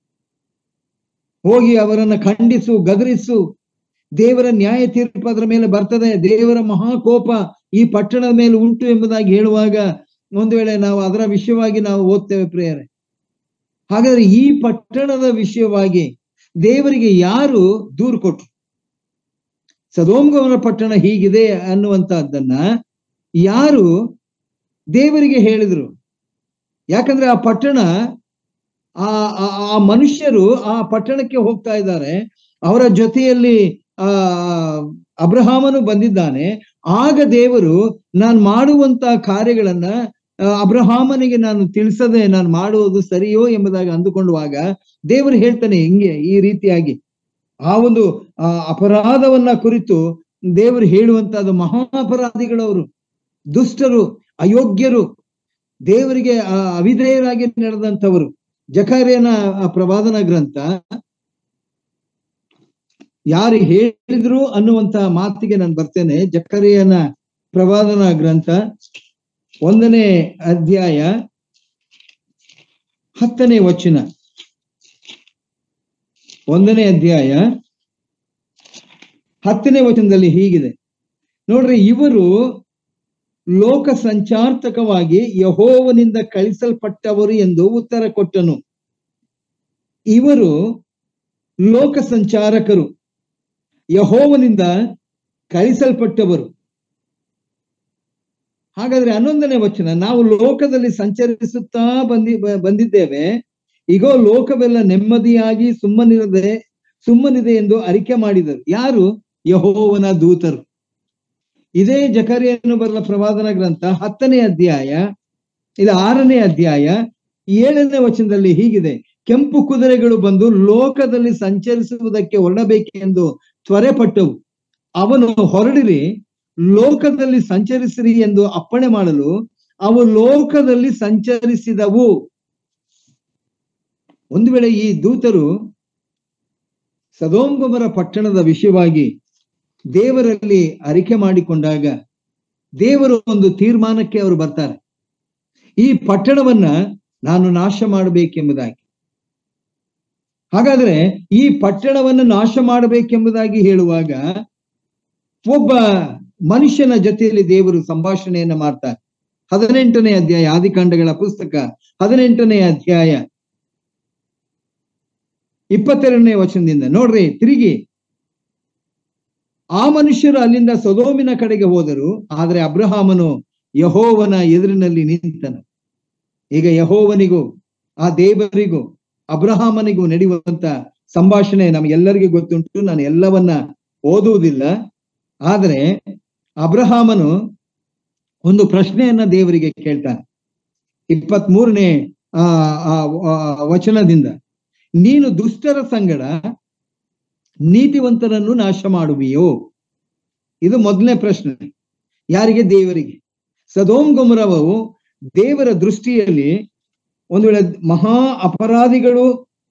ಹೋಗಿ ಅವರನ್ನ ಖಂಡಿಸು ಗದರಿಸು ದೇವರ ನ್ಯಾಯ ತೀರ್ಪು ಅದರ ಮೇಲೆ ಬರ್ತದೆ ದೇವರ ಮಹಾಕೋಪ ಈ ಪಟ್ಟಣದ ಮೇಲೆ ಉಂಟು ಎಂಬುದಾಗಿ ಹೇಳುವಾಗ ಒಂದು ವೇಳೆ ನಾವು ಅದರ ವಿಷಯವಾಗಿ ನಾವು ಓದ್ತೇವೆ ಪ್ರೇಯರೆ ಹಾಗಾದ್ರೆ ಈ ಪಟ್ಟಣದ ವಿಷಯವಾಗಿ ದೇವರಿಗೆ ಯಾರು ದೂರು ಕೊಟ್ರು ಸದೋಮ್ಗಮನ ಪಟ್ಟಣ ಹೀಗಿದೆ ಅನ್ನುವಂತಹದ್ದನ್ನ ಯಾರು ದೇವರಿಗೆ ಹೇಳಿದ್ರು ಯಾಕಂದ್ರೆ ಆ ಪಟ್ಟಣ ಆ ಆ- ಆ ಮನುಷ್ಯರು ಆ ಪಟ್ಟಣಕ್ಕೆ ಹೋಗ್ತಾ ಇದ್ದಾರೆ ಅವರ ಜೊತೆಯಲ್ಲಿ ಆ ಅಬ್ರಹಾಮನು ಬಂದಿದ್ದಾನೆ ಆಗ ದೇವರು ನಾನು ಮಾಡುವಂತ ಕಾರ್ಯಗಳನ್ನ ಆ, ಅಬ್ರಹಾಮನಿಗೆ ನಾನು ತಿಳಿಸದೆ ನಾನು ಮಾಡುವುದು ಸರಿಯೋ ಎಂಬುದಾಗಿ ಅಂದುಕೊಳ್ಳುವಾಗ ದೇವರು ಹೇಳ್ತಾನೆ ಹಿಂಗೆ ಈ ರೀತಿಯಾಗಿ ಆ ಒಂದು ಆ ಅಪರಾಧವನ್ನ ಕುರಿತು ದೇವರು ಹೇಳುವಂತಹದ್ದು ಮಹಾ ಅಪರಾಧಿಗಳವರು ದುಷ್ಟರು ಅಯೋಗ್ಯರು ದೇವರಿಗೆ ಆ ಅವಿಧೇಯರಾಗಿ ನಡೆದಂಥವರು ಜಕಾರಿಯನ ಆ ಪ್ರವಾದನ ಗ್ರಂಥ ಯಾರು ಹೇಳಿದ್ರು ಅನ್ನುವಂತ ಮಾತಿಗೆ ನಾನು ಬರ್ತೇನೆ ಜಕರಿಯನ ಪ್ರವಾದನ ಗ್ರಂಥ ಒಂದನೇ ಅಧ್ಯಾಯ ಹತ್ತನೇ ವಚನ ಒಂದನೇ ಅಧ್ಯಾಯ ಹತ್ತನೇ ವಚನದಲ್ಲಿ ಹೀಗಿದೆ ನೋಡ್ರಿ ಇವರು ಲೋಕ ಸಂಚಾರ್ತಕವಾಗಿ ಯಹೋವನಿಂದ ಕಳಿಸಲ್ಪಟ್ಟವರು ಎಂದು ಉತ್ತರ ಕೊಟ್ಟನು ಇವರು ಲೋಕ ಸಂಚಾರಕರು ಯಹೋವನಿಂದ ಕಳಿಸಲ್ಪಟ್ಟವರು ಹಾಗಾದ್ರೆ ಹನ್ನೊಂದನೇ ವಚನ ನಾವು ಲೋಕದಲ್ಲಿ ಸಂಚರಿಸುತ್ತಾ ಬಂದಿ ಬ- ಬಂದಿದ್ದೇವೆ ಈಗೋ ಲೋಕವೆಲ್ಲ ನೆಮ್ಮದಿಯಾಗಿ ಸುಮ್ಮನಿರದೆ ಸುಮ್ಮನಿದೆ ಎಂದು ಅರಿಕೆ ಮಾಡಿದರು ಯಾರು ಯಹೋವನ ದೂತರು ಇದೇ ಜಕರಿಯನ್ನು ಬರಲ ಪ್ರವಾದನ ಗ್ರಂಥ ಹತ್ತನೇ ಅಧ್ಯಾಯ ಇದು ಆರನೇ ಅಧ್ಯಾಯ ಏಳನೇ ವಚನದಲ್ಲಿ ಹೀಗಿದೆ ಕೆಂಪು ಕುದುರೆಗಳು ಬಂದು ಲೋಕದಲ್ಲಿ ಸಂಚರಿಸುವುದಕ್ಕೆ ಹೊರಡಬೇಕೆಂದು ತ್ವರೆಪಟ್ಟವು ಅವನು ಹೊರಡಿರಿ ಲೋಕದಲ್ಲಿ ಸಂಚರಿಸಿರಿ ಎಂದು ಅಪ್ಪಣೆ ಮಾಡಲು ಅವು ಲೋಕದಲ್ಲಿ ಸಂಚರಿಸಿದವು ಒಂದು ವೇಳೆ ಈ ದೂತರು ಸದೋಂಗೊಮರ ಪಟ್ಟಣದ ವಿಷಯವಾಗಿ ದೇವರಲ್ಲಿ ಅರಿಕೆ ಮಾಡಿಕೊಂಡಾಗ ದೇವರು ಒಂದು ತೀರ್ಮಾನಕ್ಕೆ ಅವರು ಬರ್ತಾರೆ ಈ ಪಟ್ಟಣವನ್ನ ನಾನು ನಾಶ ಮಾಡಬೇಕೆಂಬುದಾಗಿ ಹಾಗಾದ್ರೆ ಈ ಪಟ್ಟಣವನ್ನು ನಾಶ ಮಾಡಬೇಕೆಂಬುದಾಗಿ ಹೇಳುವಾಗ ಒಬ್ಬ ಮನುಷ್ಯನ ಜೊತೆಯಲ್ಲಿ ದೇವರು ಸಂಭಾಷಣೆಯನ್ನ ಮಾಡ್ತಾರೆ ಹದಿನೆಂಟನೇ ಅಧ್ಯಾಯ ಆದಿಕಾಂಡಗಳ ಪುಸ್ತಕ ಹದಿನೆಂಟನೇ ಅಧ್ಯಾಯ ಇಪ್ಪತ್ತೆರಡನೇ ವಚನದಿಂದ ನೋಡ್ರಿ ತಿರುಗಿ ಆ ಮನುಷ್ಯರು ಅಲ್ಲಿಂದ ಸೊದೋಮಿನ ಕಡೆಗೆ ಹೋದರು ಆದ್ರೆ ಅಬ್ರಹಾಮನು ಯಹೋವನ ಎದುರಿನಲ್ಲಿ ನಿಂತನು ಈಗ ಯಹೋವನಿಗೂ ಆ ದೇವರಿಗೂ ಅಬ್ರಹಾಮನಿಗೂ ನಡೆಯುವಂತ ಸಂಭಾಷಣೆ ನಮಗೆಲ್ಲರಿಗೂ ಗೊತ್ತುಂಟು ನಾನು ಎಲ್ಲವನ್ನ ಓದುವುದಿಲ್ಲ ಆದರೆ ಅಬ್ರಹಾಮನು ಒಂದು ಪ್ರಶ್ನೆಯನ್ನ ದೇವರಿಗೆ ಕೇಳ್ತಾನೆ ಇಪ್ಪತ್ತ್ ಮೂರನೇ ಆ ಆ, ಆ, ವಚನದಿಂದ ನೀನು ದುಷ್ಟರ ಸಂಗಡ ನೀತಿವಂತರನ್ನು ನಾಶ ಮಾಡುವಿಯೋ ಇದು ಮೊದಲನೇ ಪ್ರಶ್ನೆ ಯಾರಿಗೆ ದೇವರಿಗೆ ಸದೋಮ್ ಗೊಮರವವು ದೇವರ ದೃಷ್ಟಿಯಲ್ಲಿ ಒಂದು ವೇಳೆ ಮಹಾ ಅಪರಾಧಿಗಳು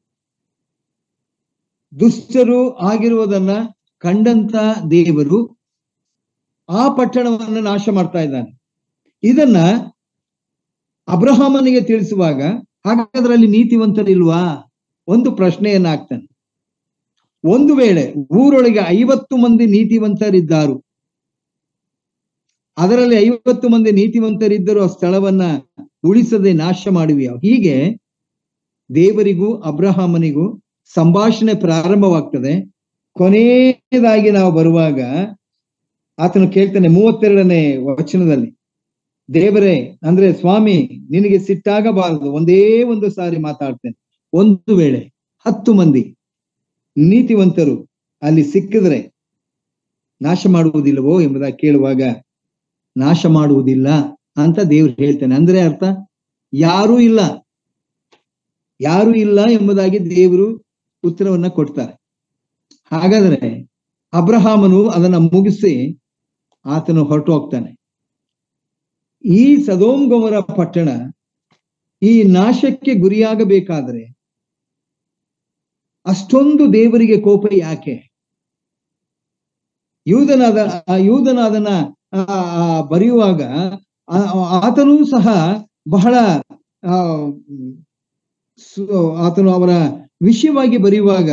ದುಷ್ಟರು ಆಗಿರುವುದನ್ನ ಕಂಡಂತ ದೇವರು ಆ ಪಟ್ಟಣವನ್ನು ನಾಶ ಮಾಡ್ತಾ ಇದ್ದಾನೆ ಇದನ್ನ ಅಬ್ರಹಾಮನಿಗೆ ತಿಳಿಸುವಾಗ ಹಾಗಾದ್ರೆ ಅಲ್ಲಿ ನೀತಿವಂತರಿಲ್ವಾ ಒಂದು ಪ್ರಶ್ನೆಯನ್ನ ಹಾಕ್ತಾನೆ ಒಂದು ವೇಳೆ ಊರೊಳಗೆ ಐವತ್ತು ಮಂದಿ ನೀತಿವಂತರಿದ್ದಾರು ಅದರಲ್ಲಿ ಐವತ್ತು ಮಂದಿ ನೀತಿವಂತರಿದ್ದರೂ ಆ ಸ್ಥಳವನ್ನ ಉಳಿಸದೆ ನಾಶ ಮಾಡುವಿಯ ಹೀಗೆ ದೇವರಿಗೂ ಅಬ್ರಹಾಮನಿಗೂ ಸಂಭಾಷಣೆ ಪ್ರಾರಂಭವಾಗ್ತದೆ ಕೊನೆಯದಾಗಿ ನಾವು ಬರುವಾಗ ಆತನು ಕೇಳ್ತಾನೆ ಮೂವತ್ತೆರಡನೇ ವಚನದಲ್ಲಿ ದೇವರೇ ಅಂದ್ರೆ ಸ್ವಾಮಿ ನಿನಗೆ ಸಿಟ್ಟಾಗಬಾರದು ಒಂದೇ ಒಂದು ಸಾರಿ ಮಾತಾಡ್ತೇನೆ ಒಂದು ವೇಳೆ ಹತ್ತು ಮಂದಿ ನೀತಿವಂತರು ಅಲ್ಲಿ ಸಿಕ್ಕಿದ್ರೆ ನಾಶ ಮಾಡುವುದಿಲ್ಲವೋ ಎಂಬುದಾಗಿ ಕೇಳುವಾಗ ನಾಶ ಮಾಡುವುದಿಲ್ಲ ಅಂತ ದೇವ್ರು ಹೇಳ್ತಾನೆ ಅಂದ್ರೆ ಅರ್ಥ ಯಾರೂ ಇಲ್ಲ ಯಾರೂ ಇಲ್ಲ ಎಂಬುದಾಗಿ ದೇವರು ಉತ್ತರವನ್ನ ಕೊಡ್ತಾರೆ ಹಾಗಾದ್ರೆ ಅಬ್ರಹಾಮನು ಅದನ್ನ ಮುಗಿಸಿ ಆತನು ಹೊರಟು ಹೋಗ್ತಾನೆ ಈ ಸದೋಮ್ ಗೊಮರ ಪಟ್ಟಣ ಈ ನಾಶಕ್ಕೆ ಗುರಿಯಾಗಬೇಕಾದ್ರೆ ಅಷ್ಟೊಂದು ದೇವರಿಗೆ ಕೋಪ ಯಾಕೆ ಯೂದನಾದ ಆ ಯೂದನ ಅದನ್ನ ಆ, ಆ, ಬರೆಯುವಾಗ ಆ- ಆ- ಆತನೂ ಸಹ ಬಹಳ ಆ ಸು- ಆತನು ಅವರ ವಿಷಯವಾಗಿ ಬರೆಯುವಾಗ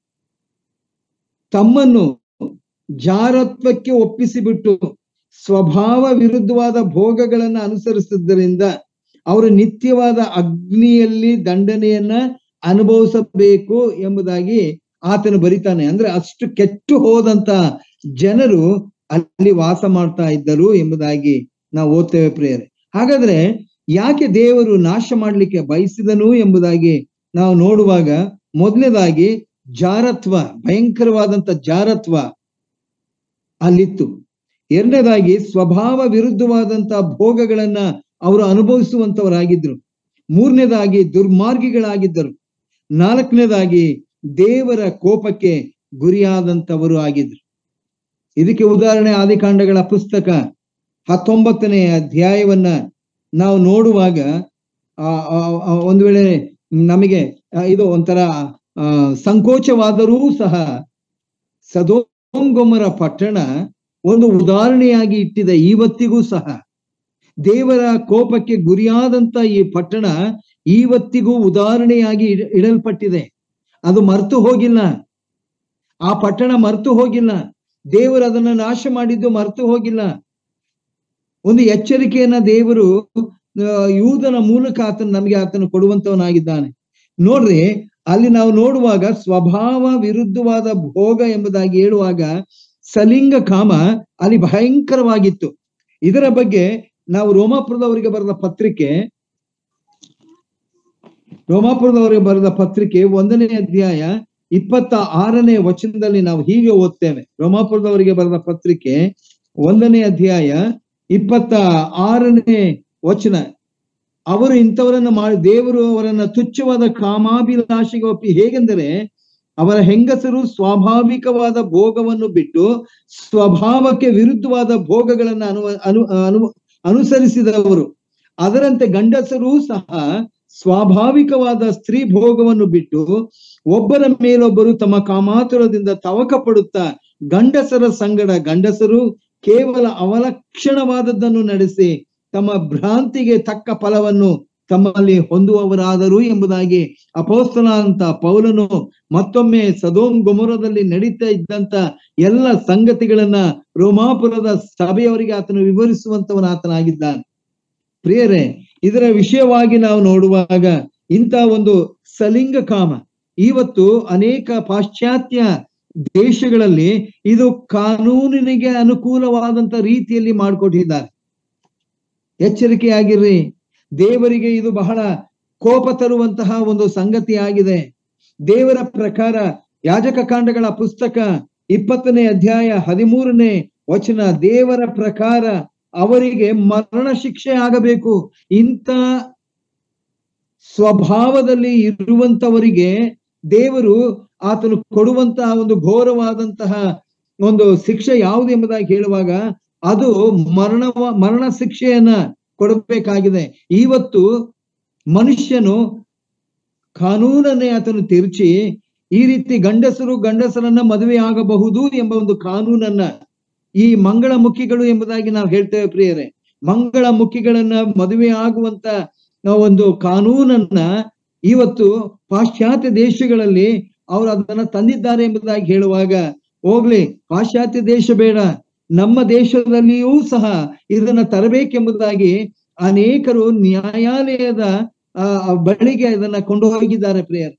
ತಮ್ಮನ್ನು ಜಾರತ್ವಕ್ಕೆ ಒಪ್ಪಿಸಿಬಿಟ್ಟು ಸ್ವಭಾವ ವಿರುದ್ಧವಾದ ಭೋಗಗಳನ್ನ ಅನುಸರಿಸಿದ್ದರಿಂದ ಅವರು ನಿತ್ಯವಾದ ಅಗ್ನಿಯಲ್ಲಿ ದಂಡನೆಯನ್ನ ಅನುಭವಿಸಬೇಕು ಎಂಬುದಾಗಿ ಆತನು ಬರಿತಾನೆ ಅಂದ್ರೆ ಅಷ್ಟು ಕೆಟ್ಟು ಹೋದಂತ ಜನರು ಅಲ್ಲಿ ವಾಸ ಮಾಡ್ತಾ ಇದ್ದರು ಎಂಬುದಾಗಿ ನಾವು ಓದ್ತೇವೆ ಪ್ರೇಯರೆ ಹಾಗಾದ್ರೆ ಯಾಕೆ ದೇವರು ನಾಶ ಮಾಡ್ಲಿಕ್ಕೆ ಬಯಸಿದನು ಎಂಬುದಾಗಿ ನಾವು ನೋಡುವಾಗ ಮೊದಲನೇದಾಗಿ ಜಾರತ್ವ ಭಯಂಕರವಾದಂತ ಜಾರತ್ವ ಅಲ್ಲಿತ್ತು ಎರಡನೇದಾಗಿ ಸ್ವಭಾವ ವಿರುದ್ಧವಾದಂತ ಭೋಗಗಳನ್ನ ಅವರು ಅನುಭವಿಸುವಂತವರಾಗಿದ್ರು ಮೂರನೇದಾಗಿ ದುರ್ಮಾರ್ಗಿಗಳಾಗಿದ್ದರು ನಾಲ್ಕನೇದಾಗಿ ದೇವರ ಕೋಪಕ್ಕೆ ಗುರಿಯಾದಂತವರು ಆಗಿದ್ರು ಇದಕ್ಕೆ ಉದಾಹರಣೆ ಆದಿಕಾಂಡಗಳ ಪುಸ್ತಕ ಹತ್ತೊಂಬತ್ತನೇ ಅಧ್ಯಾಯವನ್ನ ನಾವು ನೋಡುವಾಗ ಆ ಆ- ಆ ಒಂದು ವೇಳೆ ನಮಗೆ ಆ, ಇದು ಒಂಥರ ಆ, ಸಂಕೋಚವಾದರೂ ಸಹ ಸದೋಂಗೊಮರ ಪಟ್ಟಣ ಒಂದು ಉದಾಹರಣೆಯಾಗಿ ಇಟ್ಟಿದೆ ಇವತ್ತಿಗೂ ಸಹ ದೇವರ ಕೋಪಕ್ಕೆ ಗುರಿಯಾದಂತ ಈ ಪಟ್ಟಣ ಇವತ್ತಿಗೂ ಉದಾಹರಣೆಯಾಗಿ ಇಡ- ಇಡಲ್ಪಟ್ಟಿದೆ ಅದು ಮರ್ತು ಹೋಗಿಲ್ಲ ಆ ಪಟ್ಟಣ ಮರ್ತು ಹೋಗಿಲ್ಲ ದೇವರು ಅದನ್ನ ನಾಶ ಮಾಡಿದ್ದು ಮರ್ತು ಹೋಗಿಲ್ಲ ಒಂದು ಎಚ್ಚರಿಕೆಯನ್ನ ದೇವರು ಆ, ಯೂದನ ಮೂಲಕ ಆತನ ನಮಗೆ ಆತನು ಕೊಡುವಂತವನಾಗಿದ್ದಾನೆ ನೋಡ್ರಿ ಅಲ್ಲಿ ನಾವು ನೋಡುವಾಗ ಸ್ವಭಾವ ವಿರುದ್ಧವಾದ ಭೋಗ ಎಂಬುದಾಗಿ ಹೇಳುವಾಗ ಸಲಿಂಗ ಕಾಮ ಅಲ್ಲಿ ಭಯಂಕರವಾಗಿತ್ತು ಇದರ ಬಗ್ಗೆ ನಾವು ರೋಮಾಪುರದವರಿಗೆ ಬರೆದ ಪತ್ರಿಕೆ ರೋಮಾಪುರದವರಿಗೆ ಬರೆದ ಪತ್ರಿಕೆ ಒಂದನೇ ಅಧ್ಯಾಯ ಇಪ್ಪತ್ತ ಆರನೇ ವಚನದಲ್ಲಿ ನಾವು ಹೀಗೆ ಓದ್ತೇವೆ ರೋಮಾಪುರದವರಿಗೆ ಬರೆದ ಪತ್ರಿಕೆ ಒಂದನೇ ಅಧ್ಯಾಯ ಇಪ್ಪತ್ತ ಆರನೇ ವಚನ ಅವರು ಇಂಥವರನ್ನ ಮಾಡಿ ದೇವರು ಅವರನ್ನ ತುಚ್ಛವಾದ ಕಾಮಾಭಿಲಾಷೆಗೆ ಒಪ್ಪಿ ಹೇಗೆಂದರೆ ಅವರ ಹೆಂಗಸರು ಸ್ವಾಭಾವಿಕವಾದ ಭೋಗವನ್ನು ಬಿಟ್ಟು ಸ್ವಭಾವಕ್ಕೆ ವಿರುದ್ಧವಾದ ಭೋಗಗಳನ್ನ ಅನು ಅನು ಅನು ಅನುಸರಿಸಿದವರು ಅದರಂತೆ ಗಂಡಸರೂ ಸಹ ಸ್ವಾಭಾವಿಕವಾದ ಸ್ತ್ರೀ ಭೋಗವನ್ನು ಬಿಟ್ಟು ಒಬ್ಬರ ಮೇಲೊಬ್ಬರು ತಮ್ಮ ಕಾಮಾತುರದಿಂದ ತವಕ ಪಡುತ್ತಾ ಗಂಡಸರ ಸಂಗಡ ಗಂಡಸರು ಕೇವಲ ಅವಲಕ್ಷಣವಾದದ್ದನ್ನು ನಡೆಸಿ ತಮ್ಮ ಭ್ರಾಂತಿಗೆ ತಕ್ಕ ಫಲವನ್ನು ತಮ್ಮಲ್ಲಿ ಹೊಂದುವವರಾದರು ಎಂಬುದಾಗಿ ಅಪೋಸ್ತಲ ಅಂತ ಪೌಲನು ಮತ್ತೊಮ್ಮೆ ಸದೋಮ್ ಗೊಮರದಲ್ಲಿ ನಡೀತಾ ಇದ್ದಂತ ಎಲ್ಲ ಸಂಗತಿಗಳನ್ನ ರೋಮಾಪುರದ ಸಭೆಯವರಿಗೆ ಆತನು ವಿವರಿಸುವಂತವನ ಆತನಾಗಿದ್ದಾನೆ ಪ್ರಿಯರೇ ಇದರ ವಿಷಯವಾಗಿ ನಾವು ನೋಡುವಾಗ ಇಂಥ ಒಂದು ಸಲಿಂಗ ಕಾಮ ಇವತ್ತು ಅನೇಕ ಪಾಶ್ಚಾತ್ಯ ದೇಶಗಳಲ್ಲಿ ಇದು ಕಾನೂನಿನಿಗೆ ಅನುಕೂಲವಾದಂತ ರೀತಿಯಲ್ಲಿ ಮಾಡಿಕೊಟ್ಟಿದ್ದಾರೆ ಎಚ್ಚರಿಕೆಯಾಗಿರ್ರಿ ದೇವರಿಗೆ ಇದು ಬಹಳ ಕೋಪ ತರುವಂತಹ ಒಂದು ಸಂಗತಿ ಆಗಿದೆ ದೇವರ ಪ್ರಕಾರ ಯಾಜಕ ಕಾಂಡಗಳ ಪುಸ್ತಕ ಇಪ್ಪತ್ತನೇ ಅಧ್ಯಾಯ ಹದಿಮೂರನೇ ವಚನ ದೇವರ ಪ್ರಕಾರ ಅವರಿಗೆ ಮರಣ ಶಿಕ್ಷೆ ಆಗಬೇಕು ಇಂಥ ಸ್ವಭಾವದಲ್ಲಿ ಇರುವಂತವರಿಗೆ ದೇವರು ಆತನು ಕೊಡುವಂತಹ ಒಂದು ಘೋರವಾದಂತಹ ಒಂದು ಶಿಕ್ಷೆ ಯಾವುದು ಎಂಬುದಾಗಿ ಹೇಳುವಾಗ ಅದು ಮರಣ ಮರಣ ಶಿಕ್ಷೆಯನ್ನ ಕೊಡಬೇಕಾಗಿದೆ ಇವತ್ತು ಮನುಷ್ಯನು ಕಾನೂನನ್ನೇ ಆತನು ತಿರುಚಿ ಈ ರೀತಿ ಗಂಡಸರು ಗಂಡಸರನ್ನ ಮದುವೆ ಆಗಬಹುದು ಎಂಬ ಒಂದು ಕಾನೂನನ್ನ ಈ ಮಂಗಳ ಮುಖಿಗಳು ಎಂಬುದಾಗಿ ನಾವು ಹೇಳ್ತೇವೆ ಪ್ರಿಯರೇ ಮಂಗಳ ಮುಖಿಗಳನ್ನ ಮದುವೆ ಆಗುವಂತ ಒಂದು ಕಾನೂನನ್ನ ಇವತ್ತು ಪಾಶ್ಚಾತ್ಯ ದೇಶಗಳಲ್ಲಿ ಅವರು ಅದನ್ನ ತಂದಿದ್ದಾರೆ ಎಂಬುದಾಗಿ ಹೇಳುವಾಗ ಹೋಗ್ಲಿ ಪಾಶ್ಚಾತ್ಯ ದೇಶ ಬೇಡ ನಮ್ಮ ದೇಶದಲ್ಲಿಯೂ ಸಹ ಇದನ್ನ ತರಬೇಕೆಂಬುದಾಗಿ ಅನೇಕರು ನ್ಯಾಯಾಲಯದ ಆ ಬಳಿಗೆ ಇದನ್ನ ಕೊಂಡು ಹೋಗಿದ್ದಾರೆ ಪ್ರಿಯರ್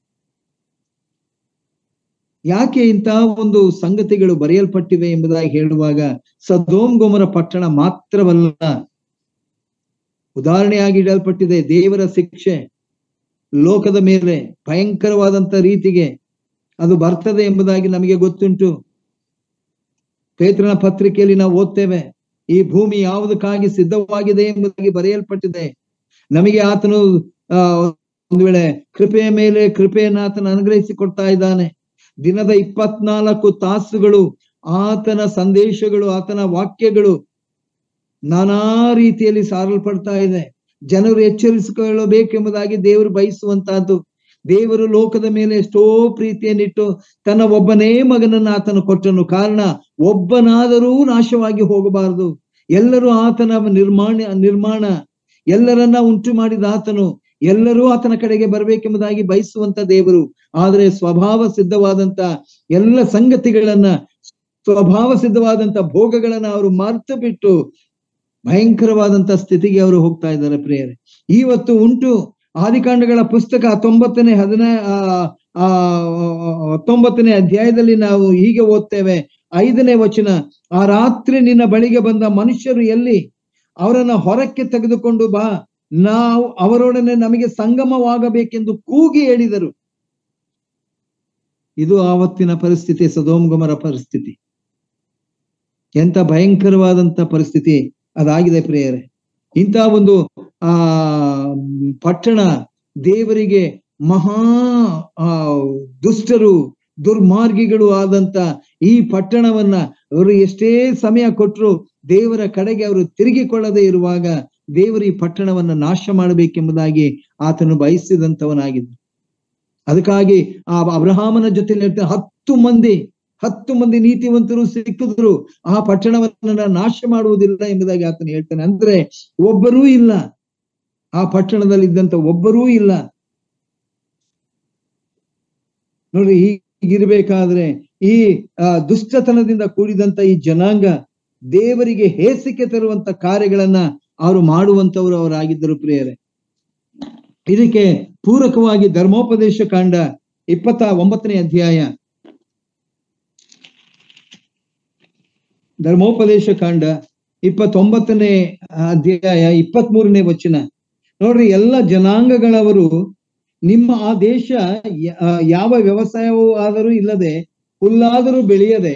ಯಾಕೆ ಇಂತಹ ಒಂದು ಸಂಗತಿಗಳು ಬರೆಯಲ್ಪಟ್ಟಿವೆ ಎಂಬುದಾಗಿ ಹೇಳುವಾಗ ಸದೋಮ್ ಗೊಮರ ಪಟ್ಟಣ ಮಾತ್ರವಲ್ಲ ಉದಾಹರಣೆಯಾಗಿ ಇಡಲ್ಪಟ್ಟಿದೆ ದೇವರ ಶಿಕ್ಷೆ ಲೋಕದ ಮೇಲೆ ಭಯಂಕರವಾದಂತ ರೀತಿಗೆ ಅದು ಬರ್ತದೆ ಎಂಬುದಾಗಿ ನಮಗೆ ಗೊತ್ತುಂಟು ಪೇತ್ರನ ಪತ್ರಿಕೆಯಲ್ಲಿ ನಾವು ಓದ್ತೇವೆ ಈ ಭೂಮಿ ಯಾವುದಕ್ಕಾಗಿ ಸಿದ್ಧವಾಗಿದೆ ಎಂಬುದಾಗಿ ಬರೆಯಲ್ಪಟ್ಟಿದೆ ನಮಗೆ ಆತನು ಆ ಒಂದು ವೇಳೆ ಕೃಪೆಯ ಮೇಲೆ ಕೃಪೆಯನ್ನ ಆತನ ಅನುಗ್ರಹಿಸಿ ಕೊಡ್ತಾ ಇದ್ದಾನೆ ದಿನದ ಇಪ್ಪತ್ನಾಲ್ಕು ತಾಸುಗಳು ಆತನ ಸಂದೇಶಗಳು ಆತನ ವಾಕ್ಯಗಳು ನಾನಾ ರೀತಿಯಲ್ಲಿ ಸಾರಲ್ಪಡ್ತಾ ಇದೆ ಜನರು ಎಚ್ಚರಿಸಿಕೊಳ್ಳಬೇಕೆಂಬುದಾಗಿ ದೇವರು ಬಯಸುವಂತಹದ್ದು ದೇವರು ಲೋಕದ ಮೇಲೆ ಎಷ್ಟೋ ಪ್ರೀತಿಯನ್ನಿಟ್ಟು ತನ್ನ ಒಬ್ಬನೇ ಮಗನನ್ನ ಆತನು ಕೊಟ್ಟನು ಕಾರಣ ಒಬ್ಬನಾದರೂ ನಾಶವಾಗಿ ಹೋಗಬಾರದು ಎಲ್ಲರೂ ಆತನ ನಿರ್ಮಾಣ ನಿರ್ಮಾಣ ಎಲ್ಲರನ್ನ ಉಂಟು ಮಾಡಿದ ಆತನು ಎಲ್ಲರೂ ಆತನ ಕಡೆಗೆ ಬರಬೇಕೆಂಬುದಾಗಿ ಬಯಸುವಂತ ದೇವರು ಆದರೆ ಸ್ವಭಾವ ಸಿದ್ಧವಾದಂತ ಎಲ್ಲ ಸಂಗತಿಗಳನ್ನ ಸ್ವಭಾವ ಸಿದ್ಧವಾದಂತ ಭೋಗಗಳನ್ನ ಅವರು ಮರ್ತು ಬಿಟ್ಟು ಭಯಂಕರವಾದಂತ ಸ್ಥಿತಿಗೆ ಅವರು ಹೋಗ್ತಾ ಇದ್ದಾರೆ ಪ್ರೇಯರೆ ಇವತ್ತು ಉಂಟು ಆದಿಕಾಂಡಗಳ ಪುಸ್ತಕ ಹತ್ತೊಂಬತ್ತನೇ ಹದಿನ ಆ ಆ ಹತ್ತೊಂಬತ್ತನೇ ಅಧ್ಯಾಯದಲ್ಲಿ ನಾವು ಹೀಗೆ ಓದ್ತೇವೆ ಐದನೇ ವಚನ ಆ ರಾತ್ರಿ ನಿನ್ನ ಬಳಿಗೆ ಬಂದ ಮನುಷ್ಯರು ಎಲ್ಲಿ ಅವರನ್ನ ಹೊರಕ್ಕೆ ತೆಗೆದುಕೊಂಡು ಬಾ ನಾವು ಅವರೊಡನೆ ನಮಗೆ ಸಂಗಮವಾಗಬೇಕೆಂದು ಕೂಗಿ ಹೇಳಿದರು ಇದು ಆವತ್ತಿನ ಪರಿಸ್ಥಿತಿ ಸದೋಮ್ಗಮರ ಪರಿಸ್ಥಿತಿ ಎಂತ ಭಯಂಕರವಾದಂತ ಪರಿಸ್ಥಿತಿ ಅದಾಗಿದೆ ಪ್ರಿಯರೇ ಇಂಥ ಒಂದು ಆ ಪಟ್ಟಣ ದೇವರಿಗೆ ಮಹಾ ಆ ದುಷ್ಟರು ದುರ್ಮಾರ್ಗಿಗಳು ಆದಂತ ಈ ಪಟ್ಟಣವನ್ನ ಅವರು ಎಷ್ಟೇ ಸಮಯ ಕೊಟ್ಟರು ದೇವರ ಕಡೆಗೆ ಅವರು ತಿರುಗಿಕೊಳ್ಳದೆ ಇರುವಾಗ ದೇವರು ಈ ಪಟ್ಟಣವನ್ನ ನಾಶ ಮಾಡಬೇಕೆಂಬುದಾಗಿ ಆತನು ಬಯಸಿದಂತವನಾಗಿದ್ದ ಅದಕ್ಕಾಗಿ ಆ ಅಬ್ರಹಾಮನ ಜೊತೆ ಹತ್ತು ಮಂದಿ ಹತ್ತು ಮಂದಿ ನೀತಿವಂತರು ಸಿಕ್ಕಿದ್ರು ಆ ಪಟ್ಟಣವನ್ನ ನಾಶ ಮಾಡುವುದಿಲ್ಲ ಎಂಬುದಾಗಿ ಆತನು ಹೇಳ್ತಾನೆ ಅಂದ್ರೆ ಒಬ್ಬರೂ ಇಲ್ಲ ಆ ಪಟ್ಟಣದಲ್ಲಿ ಇದ್ದಂತ ಒಬ್ಬರೂ ಇಲ್ಲ ನೋಡಿ ಹೀಗಿರ್ಬೇಕಾದ್ರೆ ಈ ಆ ದುಷ್ಟತನದಿಂದ ಕೂಡಿದಂತ ಈ ಜನಾಂಗ ದೇವರಿಗೆ ಹೇಸಿಕೆ ತರುವಂತ ಕಾರ್ಯಗಳನ್ನ ಅವರು ಮಾಡುವಂತವರು ಅವರಾಗಿದ್ದರು ಪ್ರಿಯರೇ ಇದಕ್ಕೆ ಪೂರಕವಾಗಿ ಧರ್ಮೋಪದೇಶ ಕಾಂಡ ಇಪ್ಪತ್ತ ಒಂಬತ್ತನೇ ಅಧ್ಯಾಯ ಧರ್ಮೋಪದೇಶ ಕಾಂಡ ಇಪ್ಪತ್ತೊಂಬತ್ತನೇ ಅಧ್ಯಾಯ ಇಪ್ಪತ್ತ್ ಮೂರನೇ ವಚನ ನೋಡ್ರಿ ಎಲ್ಲ ಜನಾಂಗಗಳವರು ನಿಮ್ಮ ಆ ದೇಶ ಯಾವ ವ್ಯವಸಾಯವೂ ಆದರೂ ಇಲ್ಲದೆ ಹುಲ್ಲಾದರೂ ಬೆಳೆಯದೆ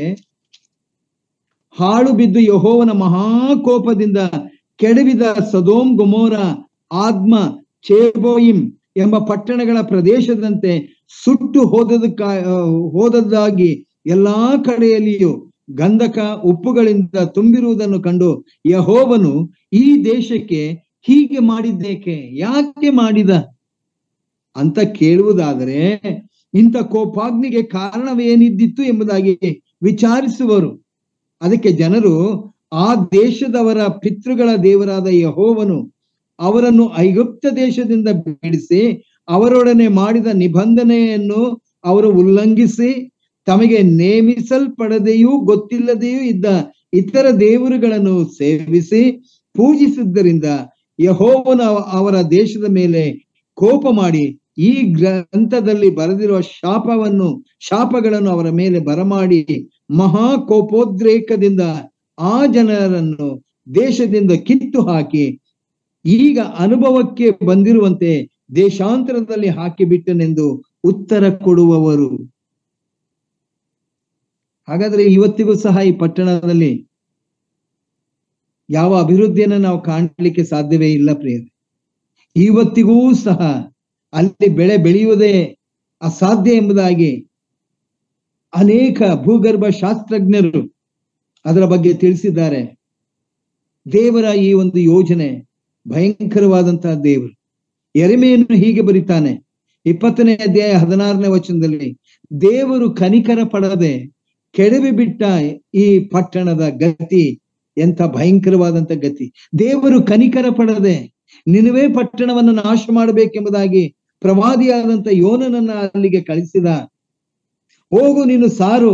ಹಾಳು ಬಿದ್ದು ಯಹೋವನ ಮಹಾಕೋಪದಿಂದ ಕೆಡವಿದ ಸದೋಮ್ ಗೊಮೋರ ಆದ್ಮ ಚೇಬೋಯಿಂ ಎಂಬ ಪಟ್ಟಣಗಳ ಪ್ರದೇಶದಂತೆ ಸುಟ್ಟು ಹೋದದಕ್ಕ ಹೋದದ್ದಾಗಿ ಎಲ್ಲಾ ಕಡೆಯಲ್ಲಿಯೂ ಗಂಧಕ ಉಪ್ಪುಗಳಿಂದ ತುಂಬಿರುವುದನ್ನು ಕಂಡು ಯಹೋವನು ಈ ದೇಶಕ್ಕೆ ಹೀಗೆ ಮಾಡಿದ್ದೇಕೆ ಯಾಕೆ ಮಾಡಿದ ಅಂತ ಕೇಳುವುದಾದರೆ ಇಂಥ ಕೋಪಾಗ್ನಿಗೆ ಕಾರಣವೇನಿದ್ದಿತ್ತು ಎಂಬುದಾಗಿ ವಿಚಾರಿಸುವರು ಅದಕ್ಕೆ ಜನರು ಆ ದೇಶದವರ ಪಿತೃಗಳ ದೇವರಾದ ಯಹೋವನು ಅವರನ್ನು ಐಗುಪ್ತ ದೇಶದಿಂದ ಬಿಡಿಸಿ ಅವರೊಡನೆ ಮಾಡಿದ ನಿಬಂಧನೆಯನ್ನು ಅವರು ಉಲ್ಲಂಘಿಸಿ ತಮಗೆ ನೇಮಿಸಲ್ಪಡದೆಯೂ ಗೊತ್ತಿಲ್ಲದೆಯೂ ಇದ್ದ ಇತರ ದೇವರುಗಳನ್ನು ಸೇವಿಸಿ ಪೂಜಿಸಿದ್ದರಿಂದ ಯಹೋವನ ಅವರ ದೇಶದ ಮೇಲೆ ಕೋಪ ಮಾಡಿ ಈ ಗ್ರಂಥದಲ್ಲಿ ಬರೆದಿರುವ ಶಾಪವನ್ನು ಶಾಪಗಳನ್ನು ಅವರ ಮೇಲೆ ಬರಮಾಡಿ ಮಹಾ ಕೋಪೋದ್ರೇಕದಿಂದ ಆ ಜನರನ್ನು ದೇಶದಿಂದ ಕಿತ್ತು ಹಾಕಿ ಈಗ ಅನುಭವಕ್ಕೆ ಬಂದಿರುವಂತೆ ದೇಶಾಂತರದಲ್ಲಿ ಹಾಕಿಬಿಟ್ಟನೆಂದು ಉತ್ತರ ಕೊಡುವವರು ಹಾಗಾದ್ರೆ ಇವತ್ತಿಗೂ ಸಹ ಈ ಪಟ್ಟಣದಲ್ಲಿ ಯಾವ ಅಭಿವೃದ್ಧಿಯನ್ನ ನಾವು ಕಾಣಲಿಕ್ಕೆ ಸಾಧ್ಯವೇ ಇಲ್ಲ ಪ್ರಿಯರೇ ಇವತ್ತಿಗೂ ಸಹ ಅಲ್ಲಿ ಬೆಳೆ ಬೆಳೆಯುವುದೇ ಅಸಾಧ್ಯ ಎಂಬುದಾಗಿ ಅನೇಕ ಭೂಗರ್ಭ ಶಾಸ್ತ್ರಜ್ಞರು ಅದರ ಬಗ್ಗೆ ತಿಳಿಸಿದ್ದಾರೆ ದೇವರ ಈ ಒಂದು ಯೋಜನೆ ಭಯಂಕರವಾದಂತಹ ದೇವರು ಎರೆಮೆಯನ್ನು ಹೀಗೆ ಬರೀತಾನೆ ಇಪ್ಪತ್ತನೇ ಅಧ್ಯಾಯ ಹದಿನಾರನೇ ವಚನದಲ್ಲಿ ದೇವರು ಕನಿಕರ ಪಡದೆ ಕೆಡವಿ ಬಿಟ್ಟ ಈ ಪಟ್ಟಣದ ಗತಿ ಎಂತ ಭಯಂಕರವಾದಂತ ಗತಿ ದೇವರು ಕನಿಕರ ಪಡದೆ ನಿನವೇ ಪಟ್ಟಣವನ್ನು ನಾಶ ಮಾಡಬೇಕೆಂಬುದಾಗಿ ಪ್ರವಾದಿಯಾದಂತ ಯೋನನನ್ನ ಅಲ್ಲಿಗೆ ಕಳಿಸಿದ ಹೋಗು ನೀನು ಸಾರು